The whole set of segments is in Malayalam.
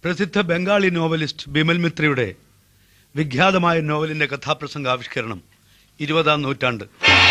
പ്രസിദ്ധ ബംഗാളി നോവലിസ്റ്റ് ബിമൽ മിത്രയുടെ വിഖ്യാതമായ നോവലിന്റെ കഥാപ്രസംഗ ആവിഷ്കരണം ഇരുപതാം നൂറ്റാണ്ട്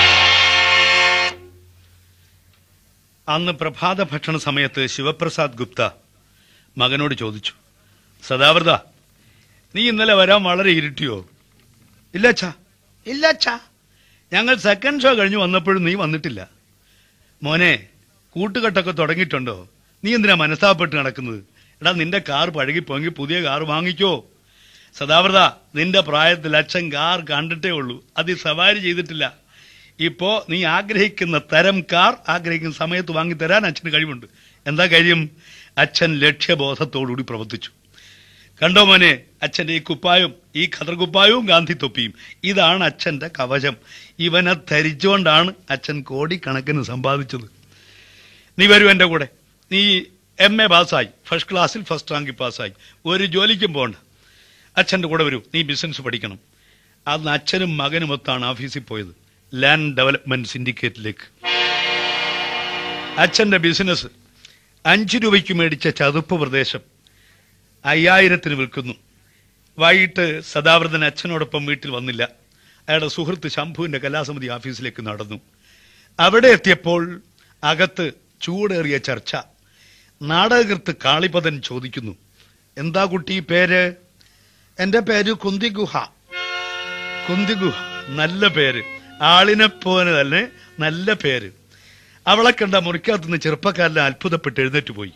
അന്ന് പ്രഭാത ഭക്ഷണ സമയത്ത് ശിവപ്രസാദ് ഗുപ്ത മകനോട് ചോദിച്ചു സദാവൃത നീ ഇന്നലെ വരാൻ വളരെ ഇരുട്ടിയോ ഇല്ല അച്ഛാ ഇല്ല അച്ഛാ ഞങ്ങൾ സെക്കൻഡ് ഷോ കഴിഞ്ഞ് വന്നപ്പോഴും നീ വന്നിട്ടില്ല മോനെ കൂട്ടുകെട്ടൊക്കെ തുടങ്ങിയിട്ടുണ്ടോ നീ എന്തിനാ മനസ്താപപ്പെട്ട് നടക്കുന്നത് എടാ നിന്റെ കാർ പഴകിപ്പോയെങ്കിൽ പുതിയ കാർ വാങ്ങിക്കോ സദാവൃത നിന്റെ പ്രായത്തിൽ അച്ഛൻ കാർ കണ്ടിട്ടേ ഉള്ളൂ അത് സവാരി ചെയ്തിട്ടില്ല ഇപ്പോ നീ ആഗ്രഹിക്കുന്ന തരം കാർ ആഗ്രഹിക്കുന്ന സമയത്ത് വാങ്ങിത്തരാൻ അച്ഛന് കഴിവുണ്ട് എന്താ കാര്യം അച്ഛൻ ലക്ഷ്യബോധത്തോടുകൂടി പ്രവർത്തിച്ചു കണ്ടോ മോനെ അച്ഛന്റെ ഈ കുപ്പായും ഈ ഖദർ കുപ്പായവും ഗാന്ധി തൊപ്പിയും ഇതാണ് അച്ഛന്റെ കവചം ഇവനെ ധരിച്ചുകൊണ്ടാണ് അച്ഛൻ കോടിക്കണക്കിന് സമ്പാദിച്ചത് നീ വരൂ എന്റെ കൂടെ നീ എം എ പാസ്സായി ഫസ്റ്റ് ക്ലാസ്സിൽ ഫസ്റ്റ് റാങ്കിൽ പാസ്സായി ഒരു ജോലിക്കും പോകണ്ട അച്ഛന്റെ കൂടെ വരൂ നീ ബിസിനസ് പഠിക്കണം അന്ന് അച്ഛനും മകനും ഒത്താണ് ഓഫീസിൽ പോയത് ലാൻഡ് ഡെവലപ്മെന്റ് സിൻഡിക്കേറ്റിലേക്ക് അച്ഛന്റെ ബിസിനസ് അഞ്ചു രൂപയ്ക്ക് മേടിച്ച ചതുപ്പ് പ്രദേശം അയ്യായിരത്തിന് വിൽക്കുന്നു വൈകിട്ട് സദാവൃതൻ അച്ഛനോടൊപ്പം വീട്ടിൽ വന്നില്ല അയാളുടെ സുഹൃത്ത് ശംഭുവിന്റെ കലാസമിതി ഓഫീസിലേക്ക് നടന്നു അവിടെ എത്തിയപ്പോൾ അകത്ത് ചൂടേറിയ ചർച്ച നാടകകൃത്ത് കാളിപദൻ ചോദിക്കുന്നു എന്താ കുട്ടി പേര് എന്റെ പേര് കുന്തിഗുഹ കുന്തിഗുഹ നല്ല പേര് ആളിനെ പോലെ തന്നെ നല്ല പേര് അവളെ കണ്ട മുറിക്കകത്തുനിന്ന് ചെറുപ്പക്കാരനെ അത്ഭുതപ്പെട്ട് എഴുന്നേറ്റ് പോയി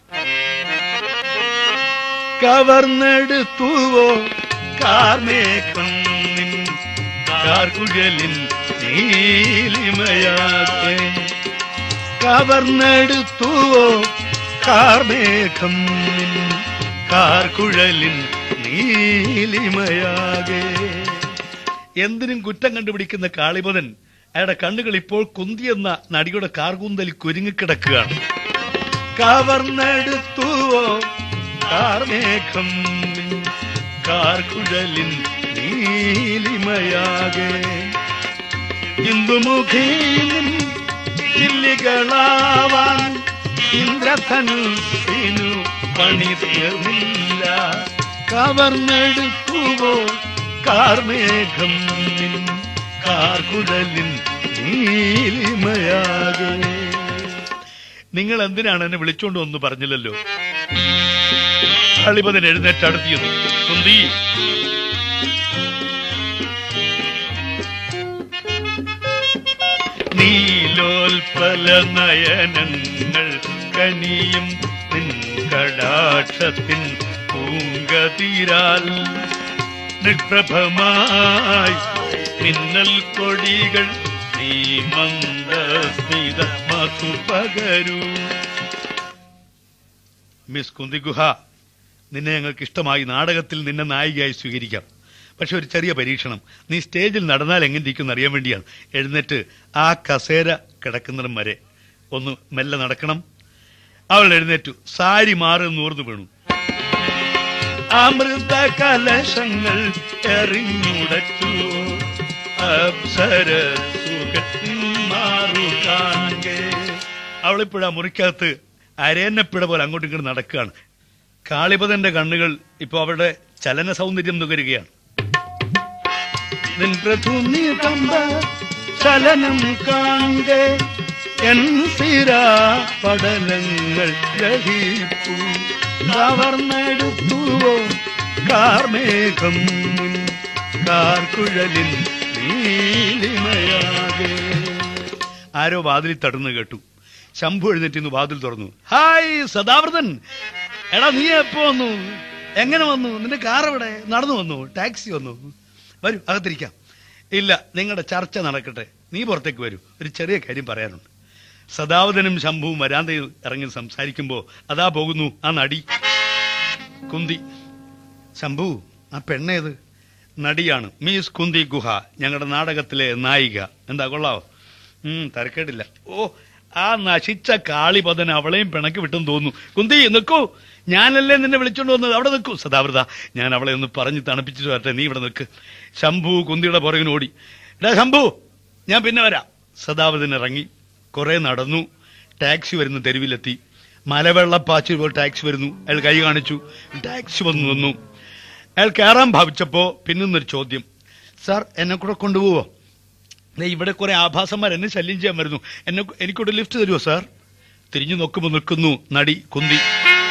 കവർന്നെടുത്തുവോ കാർമേഘം നിൻ കാർകുഴലിൻ നീലിമയാകെ കവർന്നെടുത്തുവോ കാർമേഘം നിൻ കാർകുഴലിൻ നീലിമയാകെ എന്തിനും കുറ്റം കണ്ടുപിടിക്കുന്ന കാളിപതൻ അയാളുടെ കണ്ണുകൾ ഇപ്പോൾ കുന്തിയെന്ന നടിയുടെ കാർകൂന്തലിൽ കുരുങ്ങിക്കിടക്കുകയാണ് കവർന്നെടുത്തുവോ കാർമേഘം കാർകുഴലിൻ നീലിമയാകെ ഇന്ദുമുഖീനും ചില്ലികളാവാൻ ഇന്ദ്രധനുസിനു പണി തീർന്നില്ല കവർന്നെടുത്തുവോ കാർമേഘം കാർകുഴലിൻ നീലിമയാകെ നിങ്ങൾ എന്തിനാണ് എന്നെ വിളിച്ചോണ്ട് വന്ന് പറഞ്ഞില്ലല്ലോ കളിപതൻ എഴുന്നേറ്റ് അടുത്തിയത് കുന്തി നീലോൽപല നയനങ്ങൾ കനിയും നിൻ കടാക്ഷത്തിൻ പൂങ്കതിരാൽ നിഷ്പ്രഭമായി മിന്നൽ കൊടികൾ നീ മന്ദസ്മിത മധു പകരൂ മിസ് കുന്തിഗുഹ നിന്നെ ഞങ്ങൾക്ക് ഇഷ്ടമായി നാടകത്തിൽ നിന്നെ നായികയായി സ്വീകരിക്കാം പക്ഷെ ഒരു ചെറിയ പരീക്ഷണം നീ സ്റ്റേജിൽ നടന്നാൽ എങ്ങനെ ഇരിക്കും അറിയാൻ വേണ്ടിയാണ് എഴുന്നേറ്റ് ആ കസേര കിടക്കുന്നിടം വരെ ഒന്ന് മെല്ലെ നടക്കണം അവൾ എഴുന്നേറ്റു സാരി മാറി നൂർന്നു വീണു അമൃത കലശങ്ങൾ എറിഞ്ഞുടച്ചു അപ്സര മാറുകാൺകെ അവളിപ്പോഴാ മുറിക്കകത്ത് അരേന്നപ്പിട പോലെ അങ്ങോട്ടും ഇങ്ങോട്ടും നടക്കുകയാണ് കാളിപതന്റെ കണ്ണുകൾ ഇപ്പൊ അവരുടെ ചലന സൗന്ദര്യം നുകരുകയാണ് നിൻ പ്രതുനിതമ്പ ചലനം കാണെ എൻ സിരാ പടലങ്ങൾ ഗ്രഹിപ്പു കവർന്നെടുത്തുവോ കാർമേഘം കാർക്കുഴലിൻ നീലിമയാകെ ആരോ വാതിലിൽ തടന്നു കേട്ടു ശംഭു എഴുന്നേറ്റ് ഇന്ന് വാതിൽ തുറന്നു ഹായ് സദാവൃതൻ എടാ നീ എപ്പോ വന്നു എങ്ങനെ വന്നു നിന്റെ കാർ എവിടെ നടന്നു വന്നു ടാക്സി വന്നു വരൂ അകത്തിരിക്കാം ഇല്ല നിങ്ങളുടെ ചർച്ച നടക്കട്ടെ നീ പുറത്തേക്ക് വരൂ ഒരു ചെറിയ കാര്യം പറയാനുണ്ട് സദാവതനും ശംഭുവും വരാന്തയിൽ ഇറങ്ങി സംസാരിക്കുമ്പോ അതാ പോകുന്നു ആ നടി കുന്തി ശംഭു ആ പെണ്ണേത് നടിയാണ് മീസ് കുന്തി ഗുഹ ഞങ്ങളുടെ നാടകത്തിലെ നായിക എന്താ കൊള്ളാവോ ഉം തരക്കേടില്ല ഓ ആ നശിച്ച കാളിപതൻ അവളെയും പിണക്കി വിട്ടെന്ന് തോന്നുന്നു കുന്തി നിൽക്കൂ ഞാനല്ലേ നിന്നെ വിളിച്ചോണ്ട് വന്നത് അവിടെ നിൽക്കൂ സദാവൃത ഞാൻ അവളെ ഒന്ന് പറഞ്ഞ് തണുപ്പിച്ചിട്ട് വരട്ടെ നീ ഇവിടെ നിൽക്ക് ശംഭു കുന്തിയുടെ പുറകിന് ഓടി എടാ ശംഭു ഞാൻ പിന്നെ വരാം സദാവൃതൻ ഇറങ്ങി കുറെ നടന്നു ടാക്സി വരുന്ന തെരുവിലെത്തി മലവെള്ളപ്പാച്ചിൽ പോലെ ടാക്സി വരുന്നു അയാൾ കൈ കാണിച്ചു ടാക്സി വന്നു നിന്നു അയാൾ കയറാൻ ഭാവിച്ചപ്പോ പിന്നൊന്നൊരു ചോദ്യം സാർ എന്നെ കൂടെ കൊണ്ടുപോവോ ദേ ഇവിടെ കുറെ ആഭാസന്മാർ എന്നെ ശല്യം ചെയ്യാൻ വരുന്നു എന്നെ എനിക്കൂടെ ലിഫ്റ്റ് തരുമോ സാർ തിരിഞ്ഞു നോക്കുമ്പോൾ നിൽക്കുന്നു നടി കുന്തി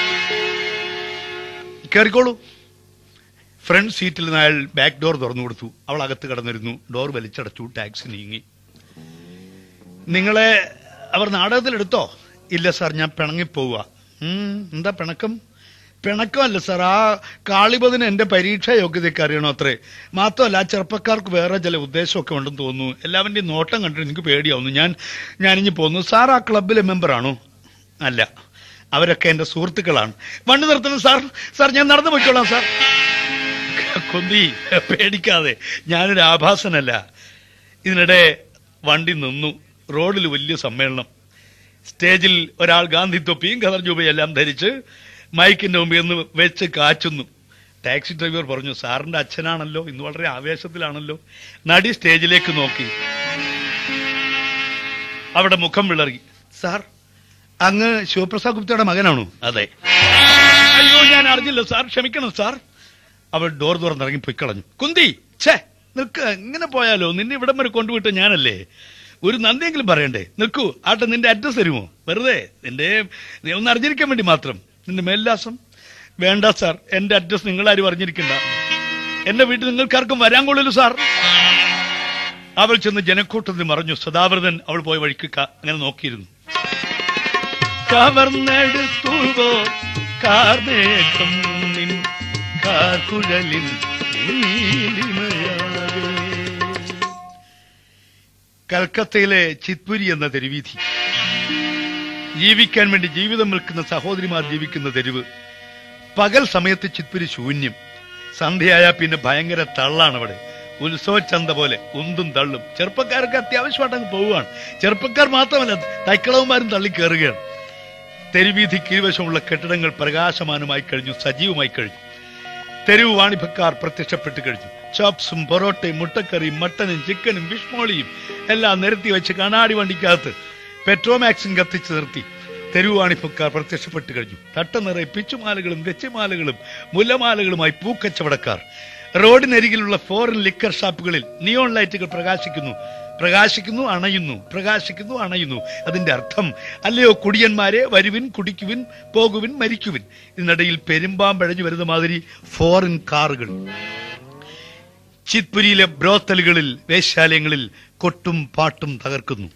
കയറിക്കോളൂ ഫ്രണ്ട് സീറ്റിൽ നിന്ന് അയാൾ ബാക്ക് ഡോർ തുറന്നു കൊടുത്തു അവൾ അകത്ത് കടന്നിരുന്നു ഡോർ വലിച്ചടച്ചു ടാക്സി നീങ്ങി നിങ്ങളെ അവർ നാടകത്തിലെടുത്തോ ഇല്ല സാർ ഞാൻ പിണങ്ങിപ്പോവുക ഉം, എന്താ പിണക്കം പിണക്കമല്ല സാർ ആ കാളിപതിന് എന്റെ പരീക്ഷാ യോഗ്യതയൊക്കെ അറിയണോ അത്രേ മാത്രമല്ല ആ ചെറുപ്പക്കാർക്ക് വേറെ ചില ഉദ്ദേശമൊക്കെ ഉണ്ടെന്ന് തോന്നുന്നു എല്ലാവരുടെയും നോട്ടം കണ്ടിട്ട് എനിക്ക് പേടിയാവുന്നു ഞാൻ ഞാനിഞ്ഞ് പോന്നു സാർ ആ ക്ലബിലെ മെമ്പറാണോ അല്ല അവരൊക്കെ എന്റെ സുഹൃത്തുക്കളാണ് വണ്ടി നിർത്തണം സാർ സാർ ഞാൻ നടന്നു പോയിക്കോളാം സാർ കൊന്തി പേടിക്കാതെ ഞാനൊരു ആഭാസനല്ല ഇതിനിടെ വണ്ടി നിന്നു റോഡിൽ വലിയ സമ്മേളനം സ്റ്റേജിൽ ഒരാൾ ഗാന്ധി തൊപ്പിയും ഖദർ ജൂബയും എല്ലാം ധരിച്ച് മൈക്കിന്റെ മുമ്പിൽ നിന്ന് വെച്ച് കാച്ചുന്നു ടാക്സി ഡ്രൈവർ പറഞ്ഞു സാറിന്റെ അച്ഛനാണല്ലോ ഇന്ന് വളരെ ആവേശത്തിലാണല്ലോ നടി സ്റ്റേജിലേക്ക് നോക്കി അവിടെ മുഖം വിളറി സാർ അങ്ങ് ശിവപ്രസാദ് ഗുപ്തയുടെ മകനാണോ അതെ അയ്യോ ഞാൻ അറിഞ്ഞില്ല സാർ ക്ഷമിക്കണം സാർ അവൾ ഡോർ തുറന്നിറങ്ങി പോയി കളഞ്ഞു കുന്തി ഛേ നിൽക്ക ഇങ്ങനെ പോയാലോ നിന്നെ ഇവിടം വരെ കൊണ്ടുവിട്ട ഞാനല്ലേ ഒരു നന്ദിയെങ്കിലും പറയണ്ടേ നിൽക്കൂ ആട്ടെ നിന്റെ അഡ്രസ് തരുമോ വെറുതെ നിന്റെ നീ ഒന്ന് അറിഞ്ഞിരിക്കാൻ വേണ്ടി മാത്രം നിന്റെ മേൽലാസം വേണ്ട സാർ എന്റെ അഡ്രസ് നിങ്ങളാരും അറിഞ്ഞിരിക്കണ്ട എന്റെ വീട്ടിൽ നിങ്ങൾക്കാർക്കും വരാൻ കൊള്ളില്ല സാർ അവൾ ചെന്ന് ജനക്കൂട്ടത്തിൽ മറഞ്ഞു സദാവൃതൻ അവൾ പോയ വഴിക്ക് ക- അങ്ങനെ നോക്കിയിരുന്നു കവർന്നെടുത്തുവോ കാർമേഘം നിൻ കാർക്കുഴലിൻ നീലിമയാകെ. കൽക്കത്തയിലെ ചിത്പുരി എന്ന തെരുവീഥി ജീവിക്കാൻ വേണ്ടി ജീവിതം വിൽക്കുന്ന സഹോദരിമാർ ജീവിക്കുന്ന തെരുവ് പകൽ സമയത്ത് ചിത്പുരി ശൂന്യം സന്ധ്യയായാൽ പിന്നെ ഭയങ്കര തള്ളാണ് അവിടെ ഉത്സവച്ചന്ത പോലെ ഉന്തും തള്ളും ചെറുപ്പക്കാർക്ക് അത്യാവശ്യമായിട്ട് അങ്ങ് പോവുകയാണ് ചെറുപ്പക്കാർ മാത്രമല്ല തൈക്കളവന്മാരും തള്ളി കയറുകയാണ് തെരുവീഥി കീഴ്വശമുള്ള കെട്ടിടങ്ങൾ പ്രകാശമാനമായി കഴിഞ്ഞു സജീവമായി കഴിഞ്ഞു തെരുവ് വാണിഭക്കാർ പ്രത്യക്ഷപ്പെട്ട് കഴിഞ്ഞു ചോപ്സും പൊറോട്ടയും മുട്ടക്കറിയും മട്ടനും ചിക്കനും ഫിഷ്മോളിയും എല്ലാം നിരത്തി വെച്ച് കണ്ണാടി വണ്ടിക്കകത്ത് പെട്രോമാക്സും കത്തിച്ച് നിർത്തി തെരുവ് വാണിഭക്കാർ പ്രത്യക്ഷപ്പെട്ട് കഴിഞ്ഞു തട്ട നിറയെ പിച്ചുമാലകളും തെച്ചിമാലകളും മുല്ലമാലകളുമായി പൂക്കച്ചവടക്കാർ റോഡിനരികിലുള്ള ഫോറിൻ ലിക്കർ ഷാപ്പുകളിൽ നിയോൺ ലൈറ്റുകൾ പ്രകാശിക്കുന്നു പ്രകാശിക്കുന്നു അണയുന്നു പ്രകാശിക്കുന്നു അണയുന്നു അതിന്റെ അർത്ഥം അല്ലയോ കുടിയന്മാരെ വരുവിൻ കുടിക്കുവിൻ പോകുവിൻ മരിക്കുവിൻ ഇതിനിടയിൽ പെരുമ്പാമ്പഴഞ്ഞു വരുന്ന മാതിരി ഫോറിൻ കാറുകൾ ചിത്പുരിയിലെ ബ്രോത്തലുകളിൽ വേശ്യാലയങ്ങളിൽ കൊട്ടും പാട്ടും തകർക്കുന്നു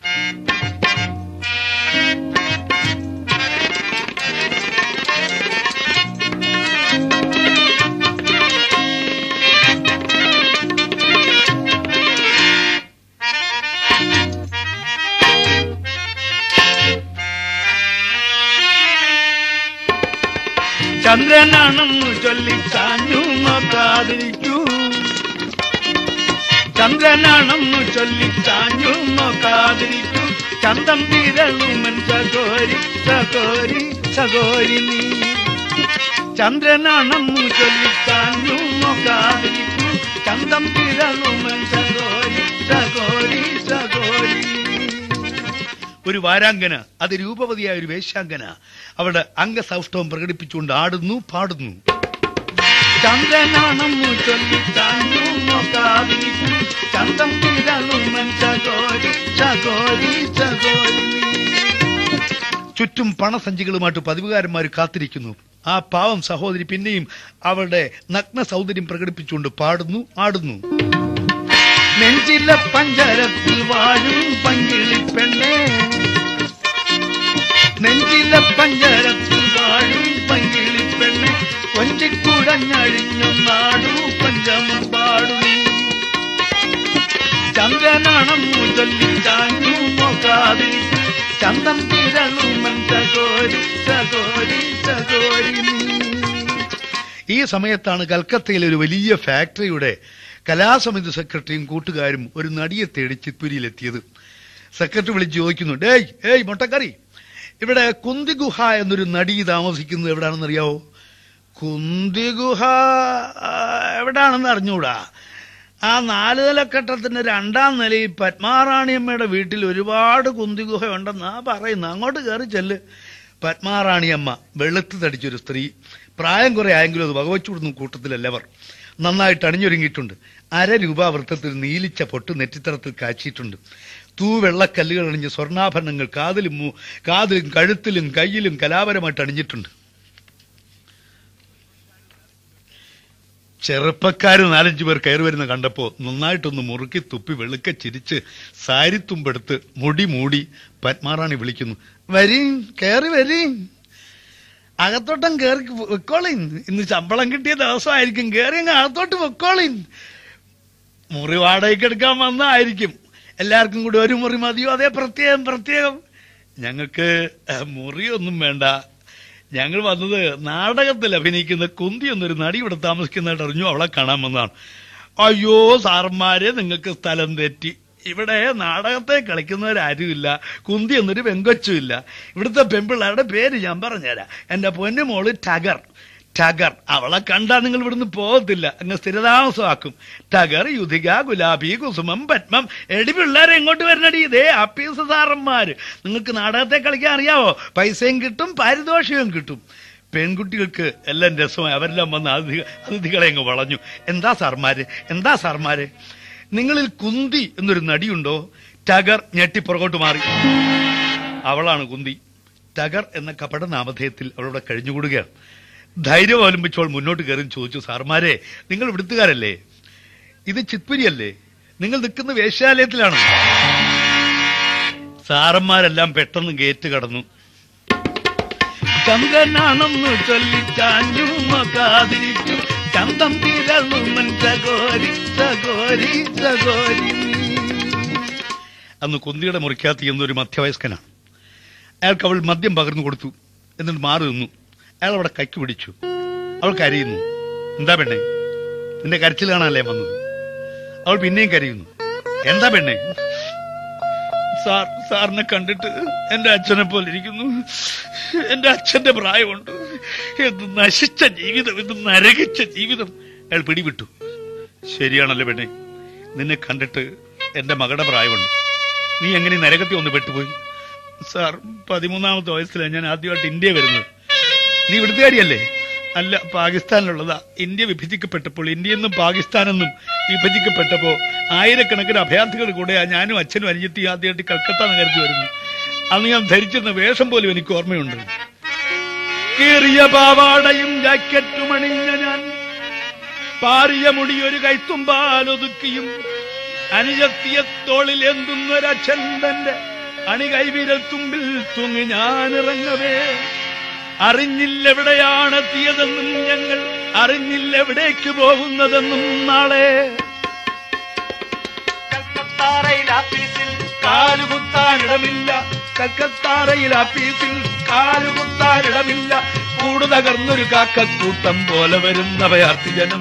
ചന്ദ്രനാണെന്ന് ചൊല്ലി ചാഞ്ഞു നോക്കാതിരിക്കൂ ചന്ദ്രനാണെന്ന് ചൊല്ലി ചാഞ്ഞു നോക്കാതിരിക്കൂ ചന്തം തീരളുമൻ സഗോരി സഗോരി സഗോരി നീ ചന്ദ്രനാണെന്ന് ചൊല്ലി ചാഞ്ഞു നോക്കാതിരിക്കൂ ചന്തം തീരളുമൻ സഗോരി സഗോരി സഗോരി ഒരു വാരാങ്കന അത് രൂപവതിയായ ഒരു വേശ്യാങ്കന അവളുടെ അംഗസൗഷ്ഠവം പ്രകടിപ്പിച്ചുകൊണ്ട് ആടുന്നു പാടുന്നു ചന്ദ്രനാണെന്നു ചൊല്ലി ചാഞ്ഞു നോക്കാതിരിക്കും ചന്തം തിരളുമൻ ചകോരി ചകോരി ചകോരി ചുറ്റും പണസഞ്ചികളുമായിട്ട് പതിവുകാരന്മാർ കാത്തിരിക്കുന്നു ആ പാവം സഹോദരി പിന്നെയും അവളുടെ നഗ്ന സൗന്ദര്യം പ്രകടിപ്പിച്ചുകൊണ്ട് പാടുന്നു ആടുന്നു നെഞ്ചില പഞ്ചരത്തിൽ വാഴും പങ്കിളി പെണ്ണേ നെഞ്ചില പഞ്ചരത്തിൽ വാഴും പങ്കിളി പെണ്ണെ കൊഞ്ചിക്കുടഞ്ഞഴിഞ്ഞു നാടു പഞ്ചമം പാടും ചന്ദ്രനാണെന്നു ചൊല്ലി ചാഞ്ഞു നോക്കാതെ ചന്തം തിരളുമൻ ചകോരി ചകോരി ചകോരി നീ. ഈ സമയത്താണ് കൽക്കത്തയിലെ ഒരു വലിയ ഫാക്ടറിയുടെ കലാസമിതി സെക്രട്ടറിയും കൂട്ടുകാരും ഒരു നടിയെ തേടി ചിത്പുരിയിലെത്തിയത് സെക്രട്ടറി വിളിച്ച് ചോദിക്കുന്നു ഡേയ് ഏയ് മുട്ടക്കറി ഇവിടെ കുന്തി ഗുഹ എന്നൊരു നടി താമസിക്കുന്നത് എവിടാണെന്ന് അറിയാവോ കുന്തി ഗുഹ ആ, എവിടാണെന്ന് അറിഞ്ഞൂടാ ആ നാല് നിലക്കെട്ടത്തിന്റെ രണ്ടാം നിലയിൽ പത്മാറാണിയമ്മയുടെ വീട്ടിൽ ഒരുപാട് കുന്തി ഗുഹ ഉണ്ടെന്നാ പറയുന്നത് അങ്ങോട്ട് കയറി ചെല്ല് പത്മാറാണിയമ്മ വെളുത്ത് തടിച്ചൊരു സ്ത്രീ പ്രായം കുറെ ആയെങ്കിലും അത് വകവച്ചുവിടുന്ന കൂട്ടത്തിലല്ലവർ നന്നായിട്ട് അണിഞ്ഞൊരുങ്ങിയിട്ടുണ്ട് അര രൂപ വൃത്തത്തിൽ നീലിച്ച പൊട്ട് നെറ്റിത്തറത്തിൽ കാച്ചിയിട്ടുണ്ട് തൂവെള്ളക്കല്ലുകൾ അണിഞ്ഞ് സ്വർണ്ണാഭരണങ്ങൾ കാതിലും മൂ- കാതിലും കഴുത്തിലും കയ്യിലും കലാപരമായിട്ട് അണിഞ്ഞിട്ടുണ്ട് ചെറുപ്പക്കാർ നാലഞ്ചു പേർ കയറി വരുന്ന കണ്ടപ്പോ നന്നായിട്ടൊന്ന് മുറുക്കി തുപ്പി വെളുക്ക ചിരിച്ച് സാരിത്തുമ്പെടുത്ത് മുടി മൂടി പത്മാറാണി വിളിക്കുന്നു വരീ കയറി വരീ അകത്തോട്ടം കയറി വെക്കോളിൻ ഇന്ന് ശമ്പളം കിട്ടിയ ദിവസമായിരിക്കും കയറി അങ്ങ് അകത്തോട്ട് വെക്കോളിൻ മുറി വാടകയ്ക്ക് എടുക്കാൻ വന്നതായിരിക്കും എല്ലാവർക്കും കൂടി ഒരു മുറി മതിയോ അതേ പ്രത്യേകം പ്രത്യേകം ഞങ്ങൾക്ക് ഏഹ്, മുറിയൊന്നും വേണ്ട ഞങ്ങൾ വന്നത് നാടകത്തിൽ അഭിനയിക്കുന്ന കുന്തി എന്നൊരു നടി ഇവിടെ താമസിക്കുന്നതായിട്ട് അറിഞ്ഞു അവളെ കാണാൻ വന്നതാണ് അയ്യോ സാറന്മാരെ നിങ്ങൾക്ക് സ്ഥലം തെറ്റി ഇവിടെ നാടകത്തെ കളിക്കുന്നവരാരുമില്ല കുന്തി എന്നൊരു പെങ്കൊച്ചുമില്ല ഇവിടുത്തെ പെമ്പിള്ളാരുടെ പേര് ഞാൻ പറഞ്ഞുതരാം എന്റെ പൊന്നു മോള് ടഗർ ടഗർ അവളെ കണ്ടാ നിങ്ങൾ ഇവിടുന്ന് പോകത്തില്ല അങ്ങ് സ്ഥിരതാമസമാക്കും ടഗർ യുധിക ഗുലാബി കുസുമം പത്മം എടി പിള്ളേരെ എങ്ങോട്ട് വരണടി ഇതേ അപ്പീസ് സാറന്മാര് നിങ്ങൾക്ക് നാടകത്തെ കളിക്കാൻ അറിയാവോ പൈസയും കിട്ടും പാരിതോഷികവും കിട്ടും പെൺകുട്ടികൾക്ക് എല്ലാം രസമായി അവരെല്ലാം വന്ന് അതിഥി അതിഥികളെ അങ്ങ് വളഞ്ഞു എന്താ സാർമാര് എന്താ സാർമാര് നിങ്ങളിൽ കുന്തി എന്നൊരു നടിയുണ്ടോ ടഗർ ഞെട്ടി പുറകോട്ട് മാറി അവളാണ് കുന്തി ടഗർ എന്ന കപട നാമധേയത്തിൽ അവളവിടെ കഴിഞ്ഞുകൂടുകയാണ് ധൈര്യം അവലംബിച്ചവൾ മുന്നോട്ട് കയറി ചോദിച്ചു സാർമാരെ നിങ്ങൾ ഇവിടുത്തുകാരല്ലേ ഇത് ചിത്പുരിയല്ലേ നിങ്ങൾ നിൽക്കുന്ന വേശ്യാലയത്തിലാണ് സാറന്മാരെല്ലാം പെട്ടെന്ന് ഗേറ്റ് കടന്നു ചന്ദ്രനാണെന്നു ചൊല്ലിച്ചാഞ്ഞു നോക്കാതിരിച്ചു ചന്തം തീരന്നു മൻ ചകോരി ചകോരി ചകോരി അന്ന് കുന്തിയുടെ മുറിക്കാത്തി എന്നൊരു മധ്യവയസ്കനാണ് അയാൾക്ക് അവൾ മദ്യം പകർന്നു കൊടുത്തു എന്നിട്ട് മാറി നിന്നു അയാൾ അവിടെ കൈക്ക് പിടിച്ചു അവൾ കരയുന്നു എന്താ പെണ്ണെ നിന്റെ കരച്ചിൽ കാണാനല്ലേ വന്നത് അവൾ പിന്നെയും കരയുന്നു എന്താ പെണ്ണെ സാർ സാറിനെ കണ്ടിട്ട് എന്റെ അച്ഛനെ പോലെ ഇരിക്കുന്നു എന്റെ അച്ഛന്റെ പ്രായമുണ്ട് എന്ത് നശിച്ച ജീവിതം എന്ത് നരകിച്ച ജീവിതം അയാൾ പിടിവിട്ടു ശരിയാണല്ലോ പെണ്ണെ നിന്നെ കണ്ടിട്ട് എന്റെ മകളുടെ പ്രായമുണ്ട് നീ എങ്ങനെ ഈ നരകത്തിൽ ഒന്ന് പെട്ടുപോയി സാർ പതിമൂന്നാമത്തെ വയസ്സിലാണ് ഞാൻ ആദ്യമായിട്ട് ഇന്ത്യ വരുന്നത് നീ ഇവിടുത്തുകാരിയല്ലേ അല്ല പാകിസ്ഥാനിലുള്ളതാ ഇന്ത്യ വിഭജിക്കപ്പെട്ടപ്പോൾ ഇന്ത്യയിൽ നിന്നും പാകിസ്ഥാനെന്നും വിഭജിക്കപ്പെട്ടപ്പോ ആയിരക്കണക്കിന് അഭയാർത്ഥികൾ കൂടെ ഞാനും അച്ഛനും അനിയത്തി ആദ്യമായിട്ട് കൽക്കത്ത നഗരത്തിൽ വരുന്നു അന്ന് ഞാൻ ധരിച്ചിരുന്ന വേഷം പോലും എനിക്ക് ഓർമ്മയുണ്ട് കീറിയ പാവാടയും ജാക്കറ്റും അണിഞ്ഞ ഞാൻ പാറിയ മുടിയൊരു കൈത്തുമ്പാലൊതുക്കിയും അനുജത്തിയ തോളിൽ എന്തുന്നൊരച്ഛൻ തന്റെ അണി കൈവിരൽ തുമ്പിൽ തൂങ്ങി ഞാനിറങ്ങവേ അറിഞ്ഞില്ലെവിടെയാണെത്തിയതെന്നും ഞങ്ങൾ അറിഞ്ഞില്ലെവിടേക്ക് പോകുന്നതെന്നും നാളെ കൽക്കത്താറയിൽ ആഫീസിൽ കാലുകുത്താനിടമില്ല കൽക്കത്താറയിൽ ആഫീസിൽ കാലുകുത്താനിടമില്ല കൂട് തകർന്നൊരു കാക്കക്കൂട്ടം പോലെ വരുന്ന അഭയാർത്ഥി ജനം